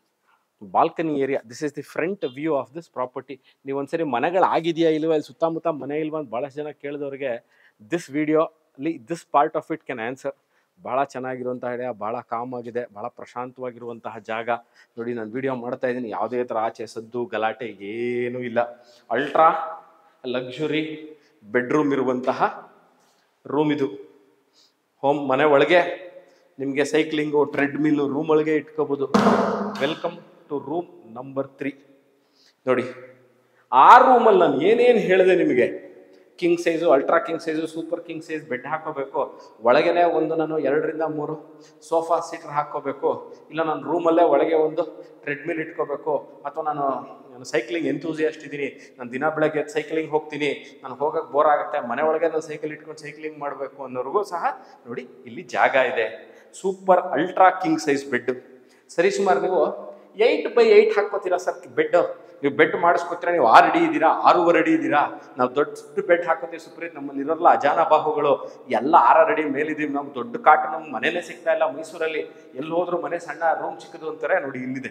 Speaker 2: balcony area this is the front view of this property ನೀವು ಒಂದ್ಸರಿ ಮನೆಗಳಾಗಿದೆಯಾ ಇಲ್ವಾ ಇಲ್ಲಿ ಸುತ್ತಮುತ್ತ ಮನೆ ಇಲ್ವಾ ಅಂತ ಭಾಳಷ್ಟು ಜನ ಕೇಳಿದವ್ರಿಗೆ ದಿಸ್ ವಿಡಿಯೋ ಅಲ್ಲಿ this part of it can answer ಭಾಳ ಚೆನ್ನಾಗಿರುವಂತಹ ಏರಿಯಾ ಭಾಳ ಕಾಮ್ ಆಗಿದೆ ಭಾಳ ಪ್ರಶಾಂತವಾಗಿರುವಂತಹ ಜಾಗ ನೋಡಿ ನಾನು ವಿಡಿಯೋ ಮಾಡ್ತಾ ಇದ್ದೀನಿ ಯಾವುದೇ ಥರ ಆಚೆ ಸದ್ದು ಗಲಾಟೆ ಏನೂ ಇಲ್ಲ ಅಲ್ಟ್ರಾ ಲಕ್ಸುರಿ ಬೆಡ್ರೂಮ್ ಇರುವಂತಹ ರೂಮ್ ಇದು ಹೋಮ್ ಮನೆ ಒಳಗೆ ನಿಮಗೆ ಸೈಕ್ಲಿಂಗು ಟ್ರೆಡ್ಮಿಲ್ಲು ರೂಮ್ ಒಳಗೆ ಇಟ್ಕೋಬೋದು welcome to room number three ನೋಡಿ ಆ ರೂಮಲ್ಲಿ ನಾನು ಏನೇನು ಹೇಳಿದೆ ನಿಮಗೆ king size ultra king size super king size bed ಹಾಕೋಬೇಕು ಒಳಗೇನೆ ಒಂದು ನಾನು ಎರಡರಿಂದ ಮೂರು ಸೋಫಾ ಸೀಟರ್ ಹಾಕ್ಕೋಬೇಕು ಇಲ್ಲ ನಾನು ರೂಮಲ್ಲೇ ಒಳಗೆ ಒಂದು ಟ್ರೆಡ್ಮಿಲ್ ಇಟ್ಕೋಬೇಕು ಅಥವಾ ನಾನು ನಾನು ಸೈಕ್ಲಿಂಗ್ ಎಂತೂಸಿಯಸ್ಟ್ ಇದ್ದೀನಿ ನಾನು ದಿನ ಬೆಳಗ್ಗೆ ಸೈಕ್ಲಿಂಗ್ ಹೋಗ್ತೀನಿ ನಾನು ಹೋಗಕ್ಕೆ ಬೋರ್ ಆಗುತ್ತೆ ಮನೆ ಒಳಗೆ ನಾನು ಸೈಕಲ್ ಇಟ್ಕೊಂಡು ಸೈಕ್ಲಿಂಗ್ ಮಾಡಬೇಕು ಅನ್ನೋರ್ಗೂ ಸಹ ನೋಡಿ ಇಲ್ಲಿ ಜಾಗ ಇದೆ super ultra king size bed ಸರಿ ಸುಮಾರು ನೀವು ಏಯ್ಟ್ ಬೈ ಏಯ್ಟ್ ಹಾಕ್ಕೋತೀರಾ ಸರ್ ಬೆಡ್ ನೀವು ಬೆಡ್ ಮಾಡಿಸ್ಕೊತೀರಾ ನೀವು ಆರು ಅಡಿ ಇದ್ದೀರಾ ಆರೂವರೆ ಅಡಿ ಇದ್ದೀರಾ ನಾವು ದೊಡ್ಡ ಬೆಡ್ ಹಾಕೋತೀವಿ ಸುಪ್ರೀತ್ ನಮ್ಮಲ್ಲಿ ಇರೋಲ್ಲ ಅಜಾನ ಬಾಹುಗಳು ಎಲ್ಲ ಆರಾರು ಅಡಿ ಮೇಲಿದ್ದೀವಿ ನಾವು ದೊಡ್ಡ ಕಾಟು ನಮ್ಮ ಮನೆನೇ ಸಿಗ್ತಾ ಇಲ್ಲ ಮೈಸೂರಲ್ಲಿ ಎಲ್ಲಿ ಹೋದ್ರು ಮನೆ ಸಣ್ಣ ರೂಮ್ ಚಿಕ್ಕದು ಅಂತಾರೆ ನೋಡಿ ಇಲ್ಲಿದೆ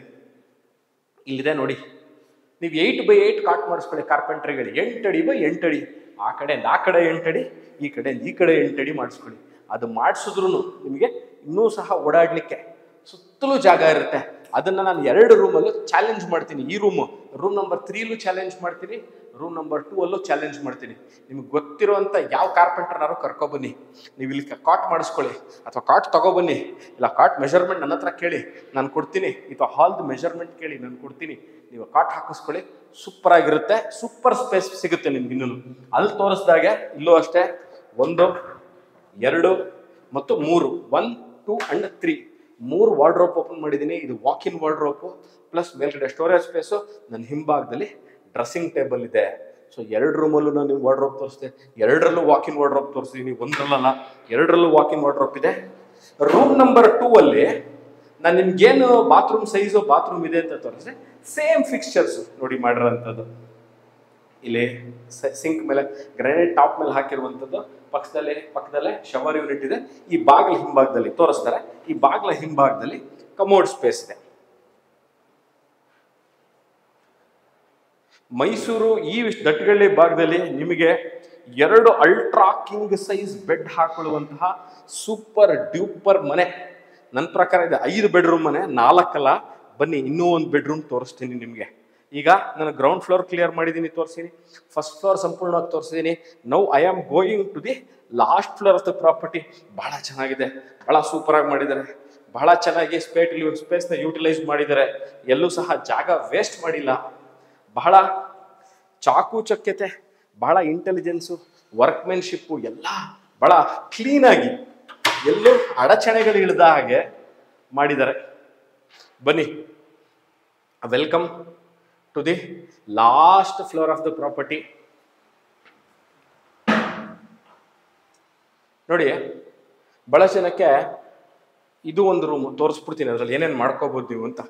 Speaker 2: ಇಲ್ಲಿದೆ ನೋಡಿ ನೀವು ಏಯ್ಟ್ ಬೈ ಏಯ್ಟ್ ಕಾಟ್ ಮಾಡಿಸ್ಕೊಳ್ಳಿ ಕಾರ್ಪೆಂಟ್ರಿಗಳು ಎಂಟು ಅಡಿ ಬೈ ಎಂಟು ಅಡಿ ಆ ಕಡೆಯಿಂದ ಆ ಕಡೆ ಎಂಟು ಅಡಿ ಈ ಕಡೆಯಿಂದ ಈ ಕಡೆ ಎಂಟು ಅಡಿ ಮಾಡಿಸ್ಕೊಳ್ಳಿ ಅದು ಮಾಡಿಸಿದ್ರು ನಿಮಗೆ ಇನ್ನೂ ಸಹ ಓಡಾಡಲಿಕ್ಕೆ ಸುತ್ತಲೂ ಜಾಗ ಇರುತ್ತೆ ಅದನ್ನ ನಾನು ಎರಡು ರೂಮಲ್ಲೂ ಚಾಲೆಂಜ್ ಮಾಡ್ತೀನಿ ಈ ರೂಮು ರೂಮ್ ನಂಬರ್ ತ್ರೀಲೂ ಚಾಲೆಂಜ್ ಮಾಡ್ತೀನಿ ರೂಮ್ ನಂಬರ್ ಟೂ ಅಲ್ಲೂ ಚಾಲೆಂಜ್ ಮಾಡ್ತೀನಿ ನಿಮ್ಗೆ ಗೊತ್ತಿರುವಂಥ ಯಾವ ಕಾರ್ಪೆಂಟರ್ನಾರು ಕರ್ಕೊಬನ್ನಿ ನೀವು ಇಲ್ಲಿ ಕಾಟ್ ಮಾಡಿಸ್ಕೊಳ್ಳಿ ಅಥವಾ ಕಾಟ್ ತಗೊಬನ್ನಿ ಇಲ್ಲ ಕಾಟ್ ಮೆಷರ್ಮೆಂಟ್ ನನ್ನ ಹತ್ರ ಕೇಳಿ ನಾನು ಕೊಡ್ತೀನಿ ಅಥವಾ ಹಾಲ್ದು ಮೆಷರ್ಮೆಂಟ್ ಕೇಳಿ ನಾನು ಕೊಡ್ತೀನಿ ನೀವು ಕಾಟ್ ಹಾಕಿಸ್ಕೊಳ್ಳಿ ಸೂಪರ್ ಆಗಿರುತ್ತೆ ಸೂಪರ್ ಸ್ಪೇಸ್ ಸಿಗುತ್ತೆ ನಿಮ್ಗೆ ಇನ್ನೂ ಅಲ್ಲಿ ತೋರಿಸ್ದಾಗೆ ಇಲ್ಲೂ ಅಷ್ಟೇ ಒಂದು ಎರಡು ಮತ್ತು ಮೂರು ಒನ್ ಟೂ ಅಂಡ್ ತ್ರೀ ಮೂರು ವಾರ್ಡ್ರೋಪ್ ಓಪನ್ ಮಾಡಿದ್ದೀನಿ ಇದು ವಾಕ್ ಇನ್ ವಾರ್ಡ್ರೋಪು ಪ್ಲಸ್ ಮೇಲ್ಗಡೆ ಸ್ಟೋರೇಜ್ ಸ್ಪೇಸು ನನ್ನ ಹಿಂಭಾಗದಲ್ಲಿ ಡ್ರೆಸ್ಸಿಂಗ್ ಟೇಬಲ್ ಇದೆ ಸೊ ಎರಡು ರೂಮಲ್ಲೂ ನಾನು ನಿಮ್ಗೆ ವಾರ್ಡ್ರೋಪ್ ತೋರಿಸ್ದೆ ಎರಡರಲ್ಲೂ ವಾಕ್ ಇನ್ ವಾರ್ಡ್ರೋಪ್ ತೋರಿಸ್ತೀನಿ ಒಂದರಲ್ಲ ಎರಡರಲ್ಲೂ ವಾಕ್ ಇನ್ ವಾರ್ಡ್ರೋಪ್ ಇದೆ ರೂಮ್ ನಂಬರ್ ಟೂ ಅಲ್ಲಿ ನಾನು ನಿಮ್ಗೇನು ಬಾತ್ರೂಮ್ ಸೈಜು ಬಾತ್ರೂಮ್ ಇದೆ ಅಂತ ತೋರಿಸಿದೆ ಸೇಮ್ ಫಿಕ್ಸ್ಚರ್ಸ್ ನೋಡಿ ಮಾಡಿರೋಂಥದ್ದು ಇಲ್ಲಿ ಸಿಂಕ್ ಮೇಲೆ ಗ್ರಾನೈಟ್ ಟಾಪ್ ಮೇಲೆ ಹಾಕಿರುವಂಥದ್ದು ಪಕ್ಕದಲ್ಲೇ ಪಕ್ಕದಲ್ಲೇ ಶವರ್ ಯೂನಿಟ್ ಇದೆ ಈ ಬಾಗಿಲ ಹಿಂಭಾಗದಲ್ಲಿ ತೋರಿಸ್ತಾರೆ ಈ ಬಾಗಿಲ ಹಿಂಭಾಗದಲ್ಲಿ ಕಮೋಡ್ ಸ್ಪೇಸ್ ಇದೆ ಮೈಸೂರು ಈ ದಟ್ಟಗಳ್ಳಿ ಭಾಗದಲ್ಲಿ ನಿಮಗೆ ಎರಡು ಅಲ್ಟ್ರಾ ಕಿಂಗ್ ಸೈಜ್ ಬೆಡ್ ಹಾಕೊಳ್ಳುವಂತಹ ಸೂಪರ್ ಡ್ಯೂಪರ್ ಮನೆ ನನ್ನ ಪ್ರಕಾರ ಇದೆ ಐದು ಬೆಡ್ರೂಮ್ ಮನೆ ನಾಲ್ಕಲ್ಲ ಬನ್ನಿ ಇನ್ನೂ ಒಂದು ಬೆಡ್ರೂಮ್ ತೋರಿಸ್ತೀನಿ ನಿಮಗೆ ಈಗ ನಾನು ಗ್ರೌಂಡ್ ಫ್ಲೋರ್ ಕ್ಲಿಯರ್ ಮಾಡಿದ್ದೀನಿ ತೋರಿಸಿದ್ದೀನಿ ಫಸ್ಟ್ ಫ್ಲೋರ್ ಸಂಪೂರ್ಣವಾಗಿ ತೋರಿಸಿದ್ದೀನಿ now I am going to the last floor of the property ಬಹಳ ಚೆನ್ನಾಗಿದೆ ಬಹಳ ಸೂಪರಾಗಿ ಮಾಡಿದ್ದಾರೆ ಬಹಳ ಚೆನ್ನಾಗಿ ಸ್ಪೇಟ್ ಸ್ಪೇಸ್ನ ಯೂಟಿಲೈಸ್ ಮಾಡಿದ್ದಾರೆ ಎಲ್ಲೂ ಸಹ ಜಾಗ ವೇಸ್ಟ್ ಮಾಡಿಲ್ಲ ಬಹಳ ಚಾಕು ಚಕ್ಯತೆ ಬಹಳ ಇಂಟೆಲಿಜೆನ್ಸು ವರ್ಕ್ಮೆನ್ಶಿಪ್ಪು ಎಲ್ಲ ಬಹಳ ಕ್ಲೀನಾಗಿ ಎಲ್ಲೂ ಅಡಚಣೆಗಳು ಇಳಿದ ಹಾಗೆ ಮಾಡಿದ್ದಾರೆ ಬನ್ನಿ welcome to the last floor of the property ನೋಡಿ ಬಹಳ ಜನಕ್ಕೆ ಇದು ಒಂದು ರೂಮ್ ತೋರಿಸ್ಬಿಡ್ತೀನಿ ಅದ್ರಲ್ಲಿ ಏನೇನು ಮಾಡ್ಕೋಬೋದು ನೀವು ಅಂತ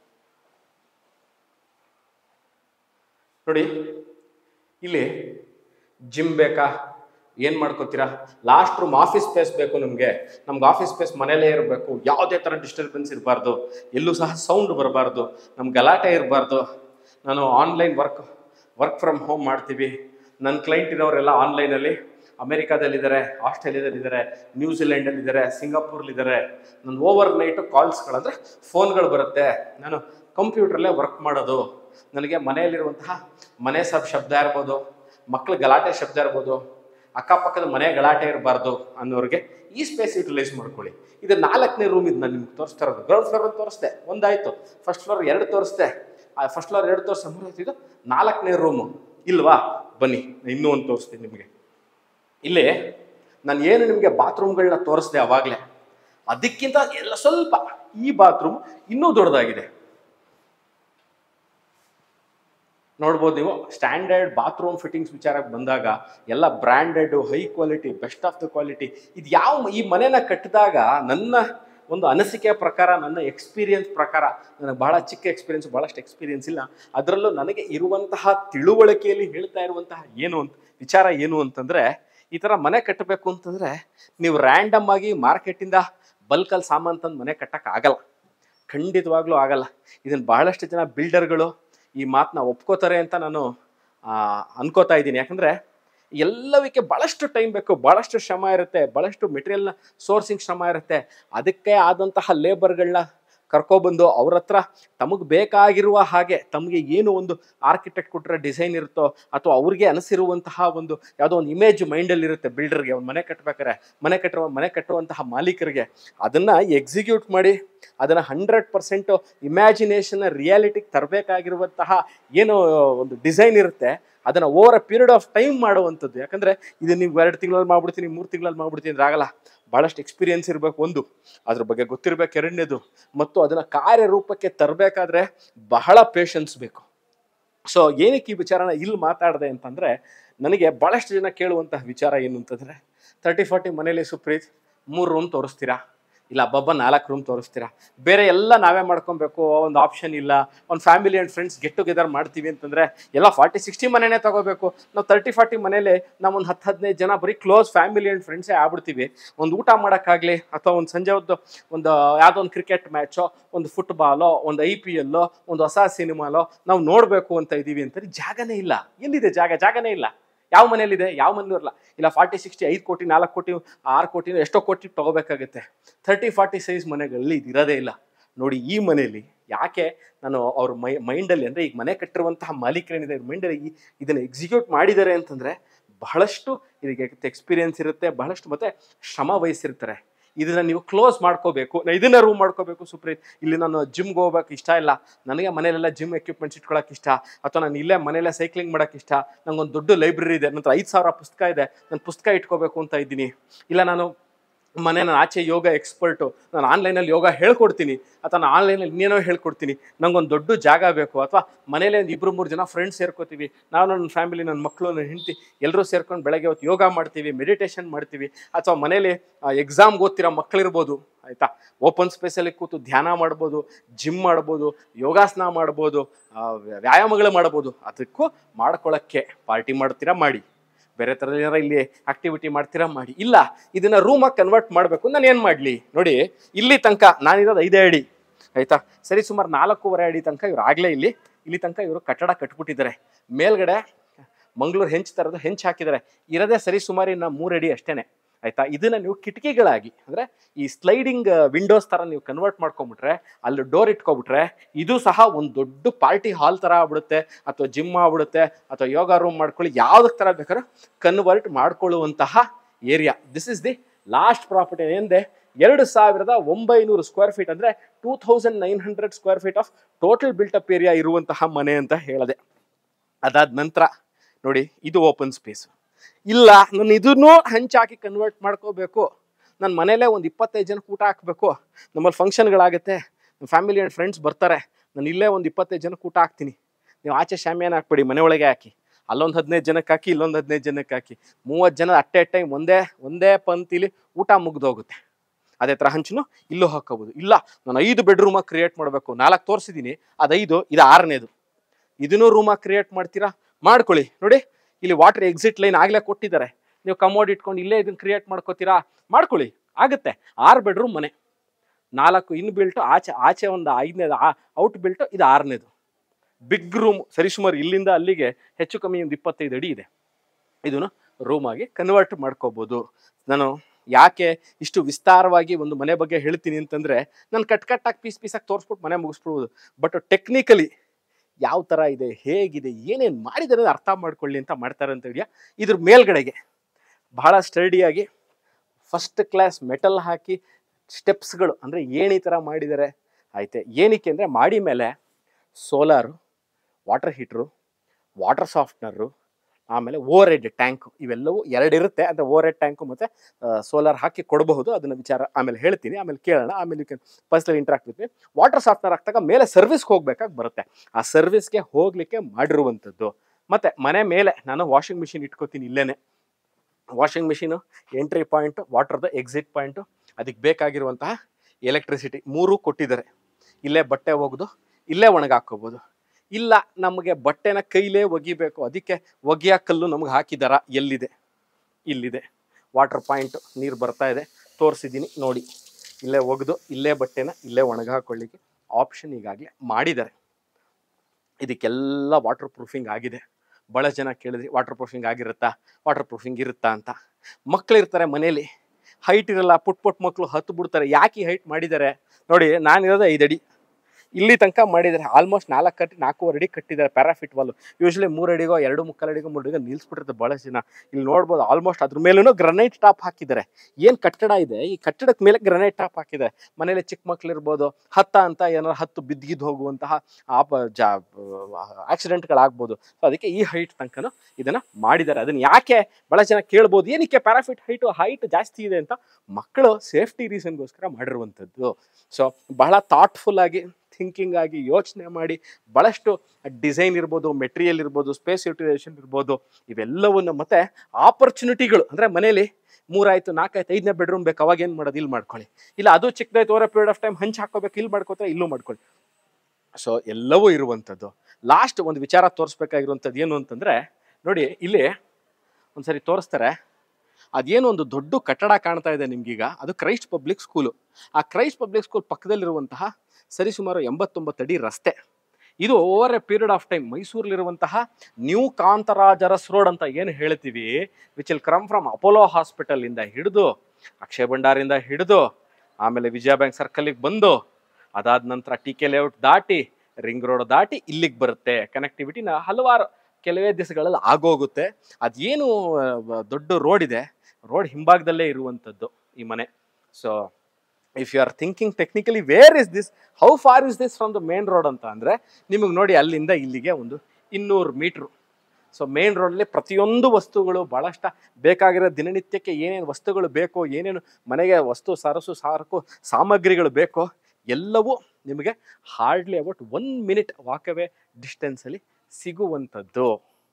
Speaker 2: ನೋಡಿ ಇಲ್ಲಿ ಜಿಮ್ ಬೇಕಾ ಏನು ಮಾಡ್ಕೋತೀರಾ ಲಾಸ್ಟ್ ರೂಮ್ ಆಫೀಸ್ ಸ್ಪೇಸ್ ಬೇಕು ನಮಗೆ ನಮ್ಗೆ ಆಫೀಸ್ ಸ್ಪೇಸ್ ಮನೇಲೇ ಇರಬೇಕು ಯಾವುದೇ ಥರ ಡಿಸ್ಟರ್ಬೆನ್ಸ್ ಇರಬಾರ್ದು ಎಲ್ಲೂ ಸಹ ಸೌಂಡ್ ಬರಬಾರ್ದು ನಮ್ಗೆ ಗಲಾಟೆ ಇರಬಾರ್ದು ನಾನು online work work from home ಮಾಡ್ತೀವಿ ನನ್ನ ಕ್ಲೈಂಟ್ ಇರೋರೆಲ್ಲ ಆನ್ಲೈನಲ್ಲಿ ಅಮೆರಿಕಾದಲ್ಲಿದ್ದಾರೆ ಆಸ್ಟ್ರೇಲಿಯಾದಲ್ಲಿದ್ದಾರೆ ನ್ಯೂಜಿಲೆಂಡಲ್ಲಿದ್ದಾರೆ ಸಿಂಗಾಪುರ್ಲಿದ್ದಾರೆ ನನ್ನ ಓವರ್ ನೈಟು ಕಾಲ್ಸ್ಗಳು ಅಂದರೆ ಫೋನ್ಗಳು ಬರುತ್ತೆ ನಾನು ಕಂಪ್ಯೂಟ್ರಲ್ಲೇ ವರ್ಕ್ ಮಾಡೋದು ನನಗೆ ಮನೆಯಲ್ಲಿರುವಂತಹ ಮನೆ ಸಬ್ ಶಬ್ದ ಇರ್ಬೋದು ಮಕ್ಳ ಗಲಾಟೆ ಶಬ್ದ ಇರ್ಬೋದು ಅಕ್ಕಪಕ್ಕದ ಮನೆ ಗಲಾಟೆ ಇರಬಾರ್ದು ಅನ್ನೋರಿಗೆ ಈ ಸ್ಪೇಸ್ ಯುಟಿಲೈಸ್ ಮಾಡ್ಕೊಳ್ಳಿ ಇದು ನಾಲ್ಕನೇ ರೂಮ್ ಇದು ನಾನು ನಿಮ್ಗೆ ತೋರಿಸ್ತಾ ಇರೋದು ಗ್ರೌಂಡ್ ಫ್ಲೋರ್ ಅಂತ ತೋರಿಸ್ದೆ ಒಂದಾಯ್ತು ಫಸ್ಟ್ ಫ್ಲೋರ್ ಎರಡು ತೋರಿಸ್ದೆ ಆ ಫಸ್ಟ್ ಫ್ಲೋರ್ ಎರಡು ತೋರಿಸ್ದೆ ಮೂರಾಯ್ತು ಇದು ನಾಲ್ಕನೇ ರೂಮು ಇಲ್ವಾ ಬನ್ನಿ ಇನ್ನೂ ಒಂದು ತೋರಿಸ್ತೀನಿ ನಿಮಗೆ ಇಲ್ಲಿ ನಾನು ಏನು ನಿಮಗೆ ಬಾತ್ರೂಮ್ಗಳನ್ನ ತೋರಿಸ್ದೆ ಅವಾಗಲೇ ಅದಕ್ಕಿಂತ ಎಲ್ಲ ಸ್ವಲ್ಪ ಈ ಬಾತ್ರೂಮ್ ಇನ್ನೂ ದೊಡ್ಡದಾಗಿದೆ ನೋಡ್ಬೋದು ನೀವು ಸ್ಟ್ಯಾಂಡರ್ಡ್ ಬಾತ್ರೂಮ್ ಫಿಟ್ಟಿಂಗ್ಸ್ ವಿಚಾರಕ್ಕೆ ಬಂದಾಗ ಎಲ್ಲ branded high quality best of the quality ಇದು ಯಾವ ಈ ಮನೆನ ಕಟ್ಟಿದಾಗ ನನ್ನ ಒಂದು ಅನಿಸಿಕೆಯ ಪ್ರಕಾರ ನನ್ನ ಎಕ್ಸ್ಪೀರಿಯನ್ಸ್ ಪ್ರಕಾರ ನನಗೆ ಬಹಳ ಚಿಕ್ಕ ಎಕ್ಸ್ಪೀರಿಯನ್ಸ್ ಬಹಳಷ್ಟು ಎಕ್ಸ್ಪೀರಿಯನ್ಸ್ ಇಲ್ಲ ಅದರಲ್ಲೂ ನನಗೆ ಇರುವಂತಹ ತಿಳುವಳಿಕೆಯಲ್ಲಿ ಹೇಳ್ತಾ ಇರುವಂತಹ ಏನು ಅಂತ ವಿಚಾರ ಏನು ಅಂತಂದ್ರೆ ಈ ಥರ ಮನೆ ಕಟ್ಟಬೇಕು ಅಂತಂದ್ರೆ ನೀವು ರ್ಯಾಂಡಮ್ ಆಗಿ ಮಾರ್ಕೆಟಿಂದ ಬಲ್ಕಲ್ಲಿ ಸಾಮಾನು ತಂದು ಮನೆ ಕಟ್ಟಕ್ಕೆ ಆಗಲ್ಲ ಖಂಡಿತವಾಗ್ಲೂ ಆಗಲ್ಲ ಇದನ್ನು ಬಹಳಷ್ಟು ಜನ ಬಿಲ್ಡರ್ಗಳು ಈ ಮಾತನ್ನ ಒಪ್ಕೋತಾರೆ ಅಂತ ನಾನು ಆ, ಅನ್ಕೋತಾ ಇದ್ದೀನಿ ಯಾಕಂದರೆ ಎಲ್ಲವಕ್ಕೆ ಭಾಳಷ್ಟು ಟೈಮ್ ಬೇಕು ಭಾಳಷ್ಟು ಶ್ರಮ ಇರುತ್ತೆ ಭಾಳಷ್ಟು ಮೆಟೀರಿಯಲ್ನ ಸೋರ್ಸಿಂಗ್ ಶ್ರಮ ಇರುತ್ತೆ ಅದಕ್ಕೆ ಆದಂತಹ ಲೇಬರ್ಗಳನ್ನ ಕರ್ಕೊಬಂದು ಅವ್ರ ಹತ್ರ ತಮಗೆ ಬೇಕಾಗಿರುವ ಹಾಗೆ ತಮಗೆ ಏನು ಒಂದು ಆರ್ಕಿಟೆಕ್ಟ್ ಕೊಟ್ಟರೆ ಡಿಸೈನ್ ಇರುತ್ತೋ ಅಥವಾ ಅವ್ರಿಗೆ ಅನಿಸಿರುವಂತಹ ಒಂದು ಯಾವುದೋ ಒಂದು ಇಮೇಜ್ ಮೈಂಡಲ್ಲಿ ಇರುತ್ತೆ ಬಿಲ್ಡರ್ಗೆ ಒಂದು ಮನೆ ಕಟ್ಟಬೇಕಾರೆ ಮನೆ ಕಟ್ಟುವ ಮನೆ ಕಟ್ಟುವಂತಹ ಮಾಲೀಕರಿಗೆ ಅದನ್ನು ಎಕ್ಸಿಕ್ಯೂಟ್ ಮಾಡಿ ಅದನ್ನು ಹಂಡ್ರೆಡ್ ಪರ್ಸೆಂಟು ಇಮ್ಯಾಜಿನೇಷನ್ ರಿಯಾಲಿಟಿಗೆ ತರಬೇಕಾಗಿರುವಂತಹ ಏನು ಒಂದು ಡಿಸೈನ್ ಇರುತ್ತೆ ಅದನ್ನು over a period of time ಮಾಡುವಂಥದ್ದು ಯಾಕಂದರೆ ಇದು ನೀವು ಎರಡು ತಿಂಗಳಲ್ಲಿ ಮಾಡ್ಬಿಡ್ತೀನಿ ಮೂರು ತಿಂಗಳಲ್ಲಿ ಮಾಡ್ಬಿಡ್ತೀನಿ ಅಂದ್ರೆ ಆಗಲ್ಲ ಭಾಳಷ್ಟು ಎಕ್ಸ್ಪೀರಿಯನ್ಸ್ ಇರಬೇಕು ಒಂದು ಅದ್ರ ಬಗ್ಗೆ ಗೊತ್ತಿರಬೇಕು ಎರಡನೇದು ಮತ್ತು ಅದನ್ನು ಕಾರ್ಯರೂಪಕ್ಕೆ ತರಬೇಕಾದ್ರೆ ಬಹಳ ಪೇಷನ್ಸ್ ಬೇಕು ಸೊ ಏನಕ್ಕೆ ಈ ವಿಚಾರನ ಇಲ್ಲಿ ಮಾತಾಡಿದೆ ಅಂತಂದರೆ ನನಗೆ ಭಾಳಷ್ಟು ಜನ ಕೇಳುವಂತಹ ವಿಚಾರ ಏನು ಅಂತಂದರೆ ತರ್ಟಿ ಫಾರ್ಟಿ ಮನೇಲಿ ಸುಪ್ರೀತ್ ಮೂರು ರೂಮ್ ತೋರಿಸ್ತೀರಾ ಇಲ್ಲ ಅಬ್ಬಬ್ಬ ನಾಲ್ಕು ರೂಮ್ ತೋರಿಸ್ತೀರಾ ಬೇರೆ ಎಲ್ಲ ನಾವೇ ಮಾಡ್ಕೊಬೇಕು ಒಂದು ಆಪ್ಷನ್ ಇಲ್ಲ ಒಂದು family and friends get together ಮಾಡ್ತೀವಿ ಅಂತಂದರೆ ಎಲ್ಲ ಫಾರ್ಟಿ ಸಿಕ್ಸ್ಟಿ ಮನೆನೇ ತಗೋಬೇಕು ನಾವು ತರ್ಟಿ ಫಾರ್ಟಿ ಮನೇಲಿ ನಾವು ಒಂದು ಹತ್ತು ಹದಿನೈದು ಜನ ಬರೀ ಕ್ಲೋಸ್ ಫ್ಯಾಮಿಲಿ ಆ್ಯಂಡ್ ಫ್ರೆಂಡ್ಸೇ ಆಗ್ಬಿಡ್ತೀವಿ ಒಂದು ಊಟ ಮಾಡೋಕ್ಕಾಗಲಿ ಅಥವಾ ಒಂದು ಸಂಜೆ ಹೊತ್ತು ಒಂದು ಯಾವುದೋ ಒಂದು ಕ್ರಿಕೆಟ್ ಮ್ಯಾಚೋ ಒಂದು ಫುಟ್ಬಾಲೋ ಒಂದು ಐ ಪಿ ಎಲ್ಲೋ ಒಂದು ಹೊಸ ಸಿನಿಮಾಲೋ ನಾವು ನೋಡಬೇಕು ಅಂತ ಇದ್ದೀವಿ ಅಂತಾರೆ ಜಾಗನೇ ಇಲ್ಲ ಎಲ್ಲಿದೆ ಜಾಗ ಜಾಗನೇ ಇಲ್ಲ ಯಾವ ಮನೇಲಿದೆ ಯಾವ ಮನೇಲಿ ಇರಲ್ಲ ಇಲ್ಲ ಫಾರ್ಟಿ ಸಿಕ್ಸ್ಟಿ ಐದು ಕೋಟಿ ನಾಲ್ಕು ಕೋಟಿ ಆರು ಕೋಟಿ ಎಷ್ಟೋ ಕೋಟಿ ತಗೋಬೇಕಾಗುತ್ತೆ ಥರ್ಟಿ ಫಾರ್ಟಿ ಸೈಜ್ ಮನೆಗಳಲ್ಲಿ ಇದು ಇರೋದೇ ಇಲ್ಲ ನೋಡಿ ಈ ಮನೆಯಲ್ಲಿ ಯಾಕೆ ನಾನು ಅವ್ರ ಮೈ ಮೈಂಡಲ್ಲಿ ಅಂದರೆ ಈಗ ಮನೆ ಕಟ್ಟಿರುವಂತಹ ಮಾಲೀಕರೇನಿದೆ ಮೈಂಡಲ್ಲಿ ಈ ಇದನ್ನು ಎಕ್ಸಿಕ್ಯೂಟ್ ಮಾಡಿದ್ದಾರೆ ಅಂತಂದರೆ ಬಹಳಷ್ಟು ಇದಕ್ಕೆ ಎಕ್ಸ್ಪೀರಿಯನ್ಸ್ ಇರುತ್ತೆ ಬಹಳಷ್ಟು ಮತ್ತೆ ಶ್ರಮ ವಹಿಸಿರ್ತಾರೆ ಇದನ್ನ ನೀವು ಕ್ಲೋಸ್ ಮಾಡ್ಕೋಬೇಕು ನಾ ಇದನ್ನ ರೂಮ್ ಮಾಡ್ಕೋಬೇಕು ಸುಪ್ರೀತ್ ಇಲ್ಲಿ ನಾನು ಜಿಮ್ಗೆ ಹೋಗ್ಬೇಕು ಇಷ್ಟ ಇಲ್ಲ ನನಗೆ ಮನೇಲೆಲ್ಲ ಜಿಮ್ ಎಕ್ವಿಪ್ಮೆಂಟ್ಸ್ ಇಟ್ಕೊಳಕ್ಕೆ ಇಷ್ಟ ಅಥವಾ ನಾನು ಇಲ್ಲೇ ಮನೇಲೆ ಸೈಕ್ಲಿಂಗ್ ಮಾಡೋಕ್ಕೆ ಇಷ್ಟ ನಂಗೊಂದು ದೊಡ್ಡ ಲೈಬ್ರರಿ ಇದೆ ನಂತರ ಐದು ಸಾವಿರ ಪುಸ್ತಕ ಇದೆ ನಾನು ಪುಸ್ತಕ ಇಟ್ಕೋಬೇಕು ಅಂತ ಇದ್ದೀನಿ ಇಲ್ಲ ನಾನು ಮನೆ ನಾನು ಆಚೆ ಯೋಗ ಎಕ್ಸ್ಪರ್ಟು ನಾನು ಆನ್ಲೈನಲ್ಲಿ ಯೋಗ ಹೇಳ್ಕೊಡ್ತೀನಿ ಅಥವಾ ನಾನು ಆನ್ಲೈನಲ್ಲಿ ಇನ್ನೇನೋ ಹೇಳ್ಕೊಡ್ತೀನಿ ನಂಗೊಂದು ದೊಡ್ಡ ಜಾಗ ಬೇಕು ಅಥವಾ ಮನೇಲಿ ಒಂದು ಇಬ್ಬರು ಮೂರು ಜನ ಫ್ರೆಂಡ್ಸ್ ಸೇರ್ಕೋತೀವಿ ನಾನು ನನ್ನ ಫ್ಯಾಮಿಲಿ ನನ್ನ ಮಕ್ಕಳು ನನ್ನ ಹೆಂಡತಿ ಎಲ್ಲರೂ ಸೇರ್ಕೊಂಡು ಬೆಳಗ್ಗೆ ಹೊತ್ತು ಯೋಗ ಮಾಡ್ತೀವಿ ಮೆಡಿಟೇಷನ್ ಮಾಡ್ತೀವಿ ಅಥವಾ ಮನೇಲಿ ಎಕ್ಸಾಮ್ಗೆ ಓದ್ತಿರೋ ಮಕ್ಕಳಿರ್ಬೋದು ಆಯಿತಾ ಓಪನ್ ಸ್ಪೇಸಲ್ಲಿ ಕೂತು ಧ್ಯಾನ ಮಾಡ್ಬೋದು ಜಿಮ್ ಮಾಡ್ಬೋದು ಯೋಗಾಸನ ಮಾಡ್ಬೋದು ಆ, ವ್ಯಾಯಾಮಗಳು ಮಾಡ್ಬೋದು ಅದಕ್ಕೂ ಮಾಡ್ಕೊಳ್ಳೋಕ್ಕೆ ಪಾರ್ಟಿ ಮಾಡ್ತೀರಾ ಮಾಡಿ ಬೇರೆ ಥರದ ಏನಾರ ಇಲ್ಲಿ ಆಕ್ಟಿವಿಟಿ ಮಾಡ್ತೀರಾ ಮಾಡಿ ಇಲ್ಲ ಇದನ್ನ ರೂಮಾಗಿ ಕನ್ವರ್ಟ್ ಮಾಡಬೇಕು ನಾನು ಏನು ಮಾಡಲಿ ನೋಡಿ ಇಲ್ಲಿ ತನಕ ನಾನಿರೋದು ಐದೇ ಅಡಿ ಆಯ್ತಾ ಸರಿ ಸುಮಾರು ನಾಲ್ಕೂವರೆ ಅಡಿ ತನಕ ಇವ್ರು ಆಗಲೇ ಇಲ್ಲಿ ಇಲ್ಲಿ ತನಕ ಇವರು ಕಟ್ಟಡ ಕಟ್ಬಿಟ್ಟಿದ್ದಾರೆ ಮೇಲ್ಗಡೆ ಮಂಗಳೂರು ಹೆಂಚ್ ಥರದ್ದು ಹೆಂಚ್ ಹಾಕಿದ್ದಾರೆ ಇರೋದೇ ಸರಿ ಸುಮಾರು ಇನ್ನು ಮೂರು ಅಡಿ ಅಷ್ಟೇನೆ ಆಯ್ತಾ ಇದನ್ನ ನೀವು ಕಿಟಕಿಗಳಾಗಿ ಅಂದರೆ ಈ ಸ್ಲೈಡಿಂಗ್ ವಿಂಡೋಸ್ ಥರ ನೀವು ಕನ್ವರ್ಟ್ ಮಾಡ್ಕೊಂಬಿಟ್ರೆ ಅಲ್ಲಿ ಡೋರ್ ಇಟ್ಕೊಬಿಟ್ರೆ ಇದು ಸಹ ಒಂದು ದೊಡ್ಡ ಪಾರ್ಟಿ ಹಾಲ್ ಥರ ಆಗ್ಬಿಡುತ್ತೆ ಅಥವಾ ಜಿಮ್ ಆಗ್ಬಿಡುತ್ತೆ ಅಥವಾ ಯೋಗ ರೂಮ್ ಮಾಡ್ಕೊಳ್ಳಿ ಯಾವುದಕ್ಕೆ ಥರ ಬೇಕಾದ್ರೆ ಕನ್ವರ್ಟ್ ಮಾಡ್ಕೊಳ್ಳುವಂತಹ area this is the last property ಏನಿದೆ ಎರಡು ಸಾವಿರದ ಒಂಬೈನೂರು ಸ್ಕ್ವೇರ್ ಫೀಟ್ ಅಂದರೆ two thousand nine hundred square feet of total built up area ಇರುವಂತಹ ಮನೆ ಅಂತ ಹೇಳಿದೆ ಅದಾದ ನಂತರ ನೋಡಿ ಇದು ಓಪನ್ ಸ್ಪೇಸ್ ಇಲ್ಲ ನಾನು ಇದನ್ನೂ ಹಂಚಾಕಿ ಕನ್ವರ್ಟ್ ಮಾಡ್ಕೋಬೇಕು ನನ್ನ ಮನೇಲೇ ಒಂದು ಇಪ್ಪತ್ತೈದು ಜನಕ್ಕೆ ಊಟ ಹಾಕಬೇಕು ನಮ್ಮಲ್ಲಿ ಫಂಕ್ಷನ್ಗಳಾಗುತ್ತೆ ನಮ್ಮ ಫ್ಯಾಮಿಲಿ ಆ್ಯಂಡ್ ಫ್ರೆಂಡ್ಸ್ ಬರ್ತಾರೆ ನಾನು ಇಲ್ಲೇ ಒಂದು ಇಪ್ಪತ್ತೈದು ಜನಕ್ಕೆ ಊಟ ಹಾಕ್ತೀನಿ ನೀವು ಆಚೆ ಶಾಮಿಯಾನ ಹಾಕ್ಬೇಡಿ ಮನೆ ಒಳಗೆ ಹಾಕಿ ಅಲ್ಲೊಂದು ಹದಿನೈದು ಜನಕ್ಕೆ ಹಾಕಿ ಇಲ್ಲೊಂದು ಹದಿನೈದು ಜನಕ್ಕೆ ಹಾಕಿ ಮೂವತ್ತು ಜನ ಅಟ್ ಎ ಟೈಮ್ ಒಂದೇ ಒಂದೇ ಪಂಕ್ತಿಲಿ ಊಟ ಮುಗ್ದೋಗುತ್ತೆ ಅದೇ ಥರ ಹಂಚನು ಇಲ್ಲೂ ಹಾಕೋಬೋದು ಇಲ್ಲ ನಾನು ಐದು ಬೆಡ್ರೂಮಾಗಿ ಕ್ರಿಯೇಟ್ ಮಾಡಬೇಕು ನಾಲ್ಕು ತೋರಿಸಿದ್ದೀನಿ ಅದು ಐದು ಇದು ಆರನೇದು ಇದನ್ನೂ ರೂಮಾಗಿ ಕ್ರಿಯೇಟ್ ಮಾಡ್ತೀರಾ ಮಾಡ್ಕೊಳ್ಳಿ ನೋಡಿ ಇಲ್ಲಿ ವಾಟರ್ ಎಕ್ಸಿಟ್ ಲೈನ್ ಆಗಲೇ ಕೊಟ್ಟಿದ್ದಾರೆ ನೀವು ಕಮೋಡ್ ಇಟ್ಕೊಂಡು ಇಲ್ಲೇ ಇದನ್ನ ಕ್ರಿಯೇಟ್ ಮಾಡ್ಕೋತೀರಾ ಮಾಡ್ಕೊಳ್ಳಿ ಆಗುತ್ತೆ ಆರು ಬೆಡ್ರೂಮ್ ಮನೆ ನಾಲ್ಕು ಇನ್ ಬಿಲ್ಟು ಆಚೆ ಆಚೆ ಒಂದು ಐದನೇದು ಔಟ್ ಬಿಲ್ಟು ಇದು ಆರನೇದು ಬಿಗ್ ರೂಮ್ ಸರಿಸುಮಾರು ಇಲ್ಲಿಂದ ಅಲ್ಲಿಗೆ ಹೆಚ್ಚು ಕಮ್ಮಿ ಒಂದು ಇಪ್ಪತ್ತೈದು ಅಡಿ ಇದೆ ಇದನ್ನು ರೂಮಾಗಿ ಕನ್ವರ್ಟ್ ಮಾಡ್ಕೋಬೋದು ನಾನು ಯಾಕೆ ಇಷ್ಟು ವಿಸ್ತಾರವಾಗಿ ಒಂದು ಮನೆ ಬಗ್ಗೆ ಹೇಳ್ತೀನಿ ಅಂತಂದ್ರೆ ನಾನು ಕಟ್ ಕಟ್ಟಾಗಿ ಪೀಸ್ ಪೀಸಾಗಿ ತೋರಿಸ್ಬಿಟ್ಟು ಮನೆ ಮುಗಿಸ್ಬಿಡ್ಬೋದು ಬಟ್ ಟೆಕ್ನಿಕಲಿ ಯಾವ ಥರ ಇದೆ ಹೇಗಿದೆ ಏನೇನು ಮಾಡಿದ್ದಾರೆ ಅಂತ ಅರ್ಥ ಮಾಡ್ಕೊಳ್ಳಿ ಅಂತ ಮಾಡ್ತಾರೆ ಅಂತ ಇದೆಯಾ ಇದ್ರ ಮೇಲ್ಗಡೆಗೆ ಬಹಳ ಸ್ಟಡಿಯಾಗಿ ಫಸ್ಟ್ ಕ್ಲಾಸ್ ಮೆಟಲ್ ಹಾಕಿ ಸ್ಟೆಪ್ಸ್ಗಳು ಅಂದರೆ ಏಣಿ ಥರ ಮಾಡಿದ್ದಾರೆ ಆಯ್ತೆ ಏನಕ್ಕೆ ಅಂದರೆ ಮಾಡಿ ಮೇಲೆ solar water heater water softener ಆಮೇಲೆ ಓವರ್ ಹೆಡ್ ಟ್ಯಾಂಕ್ ಇವೆಲ್ಲವೂ ಎರಡಿರುತ್ತೆ ಅಂದರೆ ಓವರ್ ಹೆಡ್ ಟ್ಯಾಂಕು ಮತ್ತು ಸೋಲಾರ್ ಹಾಕಿ ಕೊಡಬಹುದು ಅದನ್ನ ವಿಚಾರ ಆಮೇಲೆ ಹೇಳ್ತೀನಿ ಆಮೇಲೆ ಕೇಳೋಣ ಆಮೇಲೆ you can personal interact with water softener ಹಾಕ್ದಾಗ ಮೇಲೆ ಸರ್ವಿಸ್ಗೆ ಹೋಗ್ಬೇಕಾಗಿ ಬರುತ್ತೆ ಆ ಸರ್ವಿಸ್ಗೆ ಹೋಗ್ಲಿಕ್ಕೆ ಮಾಡಿರುವಂಥದ್ದು ಮತ್ತೆ ಮನೆ ಮೇಲೆ ನಾನು ವಾಷಿಂಗ್ ಮಿಷಿನ್ ಇಟ್ಕೋತೀನಿ ಇಲ್ಲೇನೆ ವಾಷಿಂಗ್ ಮಿಷಿನು ಎಂಟ್ರಿ ಪಾಯಿಂಟ್ ವಾಟರ್ದು ಎಕ್ಸಿಟ್ ಪಾಯಿಂಟು ಅದಕ್ಕೆ ಬೇಕಾಗಿರುವಂತಹ ಎಲೆಕ್ಟ್ರಿಸಿಟಿ ಮೂರು ಕೊಟ್ಟಿದ್ದಾರೆ ಇಲ್ಲೇ ಬಟ್ಟೆ ಒಗೆದು ಇಲ್ಲೇ ಒಣಗಾಕೋಬೋದು ಇಲ್ಲ ನಮಗೆ ಬಟ್ಟೆನ ಕೈಲೇ ಒಗಿಬೇಕು ಅದಕ್ಕೆ ಒಗೆಯ ಕಲ್ಲು ನಮಗೆ ಹಾಕಿದಾರ ಎಲ್ಲಿದೆ ಇಲ್ಲಿದೆ ವಾಟರ್ ಪಾಯಿಂಟ್ ನೀರು ಬರ್ತಾ ಇದೆ ತೋರಿಸಿದ್ದೀನಿ ನೋಡಿ ಇಲ್ಲೇ ಒಗೆದು ಇಲ್ಲೇ ಬಟ್ಟೆನ ಇಲ್ಲೇ ಒಣಗಾಕೊಳ್ಳಿಕ್ಕೆ ಆಪ್ಷನ್ ಈಗಾಗಲೇ ಮಾಡಿದ್ದಾರೆ ಇದಕ್ಕೆಲ್ಲ ವಾಟರ್ ಪ್ರೂಫಿಂಗ್ ಆಗಿದೆ ಭಾಳ ಜನ ಕೇಳಿದ್ರಿ ವಾಟರ್ ಪ್ರೂಫಿಂಗ್ ಆಗಿರುತ್ತಾ ವಾಟರ್ ಪ್ರೂಫಿಂಗ್ ಇರುತ್ತಾ ಅಂತ ಮಕ್ಳು ಇರ್ತಾರೆ ಮನೇಲಿ ಹೈಟ್ ಇರಲ್ಲ ಪುಟ್ ಪುಟ್ ಮಕ್ಕಳು ಹತ್ತು ಬಿಡ್ತಾರೆ ಯಾಕೆ ಈ ಹೈಟ್ ಮಾಡಿದ್ದಾರೆ ನೋಡಿ ನಾನಿರೋದು ಐದು ಅಡಿ ಇಲ್ಲಿ ತನಕ ಮಾಡಿದ್ದಾರೆ ಆಲ್ಮೋಸ್ಟ್ ನಾಲ್ಕು ಕಟ್ಟಿ ನಾಲ್ಕೂವರೆ ಅಡಿ ಕಟ್ಟಿದ್ದಾರೆ ಪ್ಯಾರಾಫಿಟ್ ವಾಲು ಯೂಶ್ವಲಿ ಮೂರು ಅಡಿಗೋ ಎರಡು ಮುಕ್ಕಾಲು ಅಡಿಗೋ ಮೂರು ಅಡಿಗೋ ನಿಲ್ಸ್ಬಿಟ್ಟಿರುತ್ತೆ ಭಾಳಷ್ಟು ಜನ ಇಲ್ಲಿ ನೋಡ್ಬೋದು ಆಲ್ಮೋಸ್ಟ್ ಅದ್ರ ಮೇಲೂ ಗ್ರನೈಟ್ ಟಾಪ್ ಹಾಕಿದ್ದಾರೆ ಏನು ಕಟ್ಟಡ ಇದೆ ಈ ಕಟ್ಟಡದ ಮೇಲೆ ಗ್ರನೈಟ್ ಟಾಪ್ ಹಾಕಿದ್ದಾರೆ ಮನೇಲಿ ಚಿಕ್ಕ ಮಕ್ಳು ಇರ್ಬೋದು ಹತ್ತ ಅಂತ ಏನಾರು ಹತ್ತು ಬಿದ್ದಿದ್ದು ಹೋಗುವಂತಹ ಆಪ ಜಾ ಆಕ್ಸಿಡೆಂಟ್ಗಳಾಗ್ಬೋದು ಸೊ ಅದಕ್ಕೆ ಈ ಹೈಟ್ ತನಕನೂ ಇದನ್ನ ಮಾಡಿದ್ದಾರೆ ಅದನ್ನ ಯಾಕೆ ಬಹಳ ಜನ ಕೇಳ್ಬೋದು ಏನಕ್ಕೆ ಪ್ಯಾರಾಫಿಟ್ ಹೈಟು ಹೈಟ್ ಜಾಸ್ತಿ ಇದೆ ಅಂತ ಮಕ್ಕಳು ಸೇಫ್ಟಿ ರೀಸನ್ಗೋಸ್ಕರ ಮಾಡಿರುವಂಥದ್ದು ಸೊ ಬಹಳ ಥಾಟ್ಫುಲ್ ಆಗಿ ಥಿಂಕಿಂಗ್ ಆಗಿ ಯೋಚನೆ ಮಾಡಿ ಬಹಳಷ್ಟು ಡಿಸೈನ್ ಇರ್ಬೋದು ಮೆಟೀರಿಯಲ್ ಇರ್ಬೋದು ಸ್ಪೇಸ್ ಯುಟಿಲೈಸೇಷನ್ ಇರ್ಬೋದು ಇವೆಲ್ಲವನ್ನು ಮತ್ತೆ ಆಪರ್ಚುನಿಟಿಗಳು ಅಂದರೆ ಮನೇಲಿ ಮೂರಾಯ್ತು ನಾಲ್ಕಾಯ್ತು ಐದನೇ ಬೆಡ್ರೂಮ್ ಬೇಕು ಅವಾಗ ಏನು ಮಾಡೋದು ಇಲ್ಲಿ ಮಾಡ್ಕೊಳ್ಳಿ ಇಲ್ಲ ಅದು ಚಿಕ್ಕದಾಯ್ತು ಓವರ್ ಪೀರಿಯಡ್ ಆಫ್ ಟೈಮ್ ಹಂಚ್ ಹಾಕೋಬೇಕು ಇಲ್ಲಿ ಮಾಡ್ಕೋತಾರೆ ಇಲ್ಲೂ ಮಾಡ್ಕೊಳ್ಳಿ ಸೊ ಎಲ್ಲವೂ ಇರುವಂಥದ್ದು ಲಾಸ್ಟ್ ಒಂದು ವಿಚಾರ ತೋರಿಸ್ಬೇಕಾಗಿರುವಂಥದ್ದು ಏನು ಅಂತಂದರೆ ನೋಡಿ ಇಲ್ಲಿ ಒಂದ್ಸರಿ ತೋರಿಸ್ತಾರೆ ಅದೇನು ಒಂದು ದೊಡ್ಡ ಕಟ್ಟಡ ಕಾಣ್ತಾ ಇದೆ ನಿಮ್ಗೀಗ ಅದು ಕ್ರೈಸ್ಟ್ ಪಬ್ಲಿಕ್ ಸ್ಕೂಲು ಆ ಕ್ರೈಸ್ಟ್ ಪಬ್ಲಿಕ್ ಸ್ಕೂಲ್ ಪಕ್ಕದಲ್ಲಿರುವಂತಹ ಸರಿಸುಮಾರು ಎಂಬತ್ತೊಂಬತ್ತು ಅಡಿ ರಸ್ತೆ ಇದು over A period of time ಮೈಸೂರಲ್ಲಿರುವಂತಹ new ಕಾಂತರಾಜರಸ್ road ಅಂತ ಏನು ಹೇಳ್ತೀವಿ which will ಕ್ರಮ್ from Apollo hospital ಇಂದ ಹಿಡಿದು ಅಕ್ಷಯ ಭಂಡಾರಿಂದ ಹಿಡಿದು ಆಮೇಲೆ ವಿಜಯ ಬ್ಯಾಂಕ್ ಸರ್ಕಲ್ಗೆ ಬಂದು ಅದಾದ ನಂತರ ಟಿ ಕೆ ಲೇಔಟ್ ದಾಟಿ ರಿಂಗ್ ರೋಡ್ ದಾಟಿ ಇಲ್ಲಿಗೆ ಬರುತ್ತೆ ಕನೆಕ್ಟಿವಿಟಿನ ಹಲವಾರು ಕೆಲವೇ ದಿವಸಗಳಲ್ಲಿ ಆಗೋಗುತ್ತೆ ಅದೇನು ಆ, ದೊಡ್ಡ ರೋಡ್ ಇದೆ ರೋಡ್ ಹಿಂಭಾಗದಲ್ಲೇ ಇರುವಂಥದ್ದು ಈ ಮನೆ so if you are thinking technically where is this how far is this from the main road ಅಂತ ಅಂದರೆ ನಿಮಗೆ ನೋಡಿ ಅಲ್ಲಿಂದ ಇಲ್ಲಿಗೆ ಒಂದು ಇನ್ನೂರು ಮೀಟ್ರು ಸೊ ಮೇನ್ ರೋಡಲ್ಲಿ ಪ್ರತಿಯೊಂದು ವಸ್ತುಗಳು ಭಾಳಷ್ಟ ಬೇಕಾಗಿರೋ ದಿನನಿತ್ಯಕ್ಕೆ ಏನೇನು ವಸ್ತುಗಳು ಬೇಕೋ ಏನೇನು ಮನೆಗೆ ವಸ್ತು ಸರಸು ಸಾರಕು ಸಾಮಗ್ರಿಗಳು ಬೇಕೋ ಎಲ್ಲವೂ ನಿಮಗೆ hardly about one minute walk away ಡಿಸ್ಟೆನ್ಸಲ್ಲಿ ಸಿಗುವಂಥದ್ದು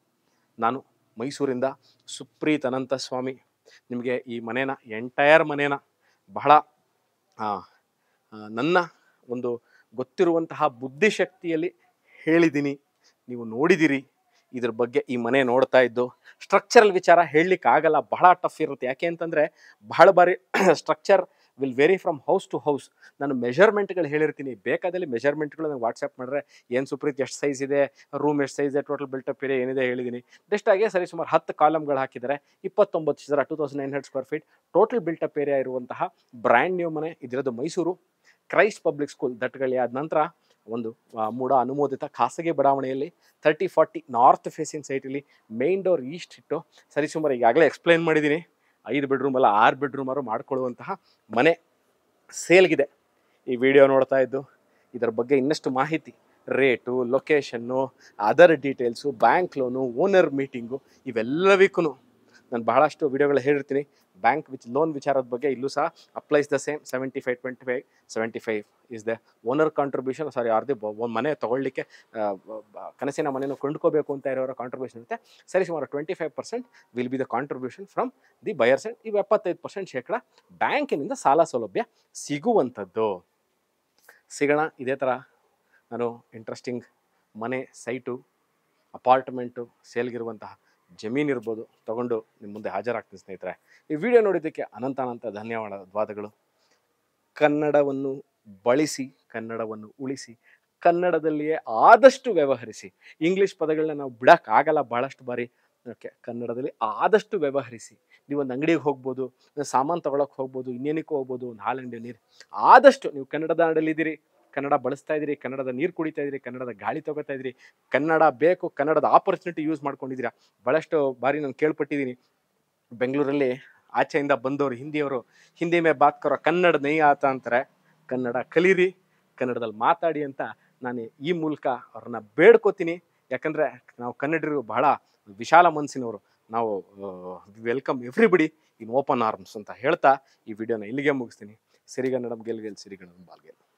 Speaker 2: ನಾನು ಮೈಸೂರಿಂದ ಸುಪ್ರೀತ್ ಅನಂತ ಸ್ವಾಮಿ ನಿಮಗೆ ಈ ಮನೇನ ಎಂಟೈರ್ ಮನೇನ ಬಹಳ ಆ, ಆ, ನನ್ನ ಒಂದು ಗೊತ್ತಿರುವಂತಹ ಬುದ್ಧಿಶಕ್ತಿಯಲ್ಲಿ ಹೇಳಿದ್ದೀನಿ ನೀವು ನೋಡಿದಿರಿ ಇದ್ರ ಬಗ್ಗೆ ಈ ಮನೆ ನೋಡ್ತಾ ಇದ್ದು ಸ್ಟ್ರಕ್ಚರಲ್ ವಿಚಾರ ಹೇಳಲಿಕ್ಕೆ ಆಗಲ್ಲ ಬಹಳ ಟಫ್ ಇರುತ್ತೆ ಯಾಕೆ ಅಂತಂದರೆ ಬಹಳ ಬಾರಿ structure will vary from house to house ನಾನು ಮೆಷರ್ಮೆಂಟ್ಗಳು ಹೇಳಿರ್ತೀನಿ ಬೇಕಾದಲ್ಲಿ ಮೆಷರ್ಮೆಂಟ್ಗಳು ನಂಗೆ ವಾಟ್ಸಪ್ ಮಾಡಿದ್ರೆ ಏನು ಸುಪ್ರೀತ್ ಎಷ್ಟು ಸೈಜ್ ಇದೆ ರೂಮ್ ಎಷ್ಟು ಸೈಜ್ ಇದೆ ಟೋಟಲ್ ಬಿಲ್ಟಪ್ ಇದೆ ಏನಿದೆ ಹೇಳಿದ್ದೀನಿ ಆಗಿ ಸರಿ ಸುಮಾರು ಹತ್ತು ಕಾಲಮ್ಗಳು ಹಾಕಿದ್ದಾರೆ ಇಪ್ಪತ್ತೊಂಬತ್ತು ಸಾವಿರ two thousand nine hundred square feet total built up area ಇರುವಂತಹ ಬ್ರ್ಯಾಂಡ್ ನ್ಯೂ ಮನೆ ಇದಿರೋದು Mysuru Christ public school Dattagalli ಆದ ನಂತರ ಒಂದು ಆ, ಮೂಡ ಅನುಮೋದಿತ ಖಾಸಗಿ ಬಡಾವಣೆಯಲ್ಲಿ ತರ್ಟಿ ಫಾರ್ಟಿ ನಾರ್ತ್ ಫೇಸಿಂಗ್ ಸೈಟಲ್ಲಿ ಮೇನ್ ಡೋರ್ ಈಸ್ಟ್ ಇಟ್ಟು ಸರಿಸುಮಾರು ಈಗಾಗಲೇ ಎಕ್ಸ್ಪ್ಲೈನ್ ಮಾಡಿದ್ದೀನಿ ಐದು ಬೆಡ್ರೂಮ್ ಅಲ್ಲ ಆರು ಬೆಡ್ರೂಮಾರು ಮಾಡ್ಕೊಳ್ಳುವಂತಹ ಮನೆ ಸೇಲ್ಗಿದೆ ಈ ವಿಡಿಯೋ ನೋಡ್ತಾ ಇದ್ದು ಇದರ ಬಗ್ಗೆ ಇನ್ನಷ್ಟು ಮಾಹಿತಿ rate location other details bank loan owner meeting ಇವೆಲ್ಲವಕ್ಕೂ ನಾನು ಬಹಳಷ್ಟು ವಿಡಿಯೋಗಳು ಹೇಳಿರ್ತೀನಿ ಬ್ಯಾಂಕ್ ವಿಚ್ ಲೋನ್ ವಿಚಾರದ ಬಗ್ಗೆ ಇಲ್ಲೂ ಸಹ applies the same seventy five twenty five seventy five is the owner contribution sorry ಅರ್ಧಿ ಒಂದು ಮನೆ ತೊಗೊಳ್ಳಿಕ್ಕೆ ಆ, ಬ- ಬ- ಕನಸಿನ ಮನೆಯನ್ನು ಕೊಂಡ್ಕೋಬೇಕು ಅಂತ ಇರೋರ ಕಾಂಟ್ರಿಬ್ಯೂಷನ್ ಇರುತ್ತೆ ಸರಿ ಸುಮಾರು twenty five percent will be the contribution from the buyers and ಇವು ಎಪ್ಪತ್ತೈದು ಪರ್ಸೆಂಟ್ ಶೇಕಡ ಬ್ಯಾಂಕಿನಿಂದ ಸಾಲ ಸೌಲಭ್ಯ ಸಿಗುವಂಥದ್ದು ಸಿಗೋಣ ಇದೇ ಥರ ನಾನು ಇಂಟ್ರೆಸ್ಟಿಂಗ್ ಮನೆ ಸೈಟು ಅಪಾರ್ಟ್ಮೆಂಟು ಸೇಲ್ಗಿರುವಂತಹ ಜಮೀನು ಇರ್ಬೋದು ತಗೊಂಡು ನಿಮ್ಮ ಮುಂದೆ ಹಾಜರಾಗ್ತೀನಿ ಸ್ನೇಹಿತರೆ ಈ ವಿಡಿಯೋ ನೋಡಿದ್ದಕ್ಕೆ ಅನಂತ ಅನಂತ ಧನ್ಯವಾದಗಳು ಕನ್ನಡವನ್ನು ಬಳಸಿ ಕನ್ನಡವನ್ನು ಉಳಿಸಿ ಕನ್ನಡದಲ್ಲಿಯೇ ಆದಷ್ಟು ವ್ಯವಹರಿಸಿ ಇಂಗ್ಲಿಷ್ ಪದಗಳನ್ನ ನಾವು ಬಿಡೋಕ್ಕಾಗಲ್ಲ ಭಾಳಷ್ಟು ಬಾರಿ ಓಕೆ ಕನ್ನಡದಲ್ಲಿ ಆದಷ್ಟು ವ್ಯವಹರಿಸಿ ನೀವು ಒಂದು ಅಂಗಡಿಗೆ ಹೋಗ್ಬೋದು ಸಾಮಾನು ತಗೊಳಕ್ ಹೋಗ್ಬೋದು ಇನ್ನೇನಕ್ಕೂ ಹೋಗ್ಬೋದು ಒಂದು ಹಾಲಂಡಿ ನೀರು ಆದಷ್ಟು ನೀವು ಕನ್ನಡದ ನಾಡಲ್ಲಿದ್ದೀರಿ ಕನ್ನಡ ಬಳಸ್ತಾ ಇದ್ದೀರಿ ಕನ್ನಡದ ನೀರು ಕುಡಿತಾ ಇದ್ದೀರಿ ಕನ್ನಡದ ಗಾಳಿ ತಗೋತಾ ಇದ್ದೀರಿ ಕನ್ನಡ ಬೇಕು ಕನ್ನಡದ ಆಪರ್ಚುನಿಟಿ ಯೂಸ್ ಮಾಡ್ಕೊಂಡಿದ್ದೀರಾ ಭಾಳಷ್ಟು ಬಾರಿ ನಾನು ಕೇಳ್ಪಟ್ಟಿದ್ದೀನಿ ಬೆಂಗಳೂರಲ್ಲಿ ಆಚೆಯಿಂದ ಬಂದವರು ಹಿಂದಿಯವರು ಹಿಂದಿ ಮೇ ಬಾತ್ ಕರೋ ಕನ್ನಡ ನೈ ಆತ ಅಂತಾರೆ ಕನ್ನಡ ಕಲೀರಿ ಕನ್ನಡದಲ್ಲಿ ಮಾತಾಡಿ ಅಂತ ನಾನು ಈ ಮೂಲಕ ಅವ್ರನ್ನ ಬೇಡ್ಕೋತೀನಿ ಯಾಕಂದರೆ ನಾವು ಕನ್ನಡಿಗರು ಬಹಳ ವಿಶಾಲ ಮನಸ್ಸಿನವರು ನಾವು welcome everybody in open arms ಅಂತ ಹೇಳ್ತಾ ಈ ವಿಡಿಯೋನ ಇಲ್ಲಿಗೆ ಮುಗಿಸ್ತೀನಿ ಸಿರಿಗನ್ನಡಂ ಗೆಲ್ ಗೆಲ್ ಸಿರಿಗನ್ನಡಂ ಬಾಲ್ಗೆಲ್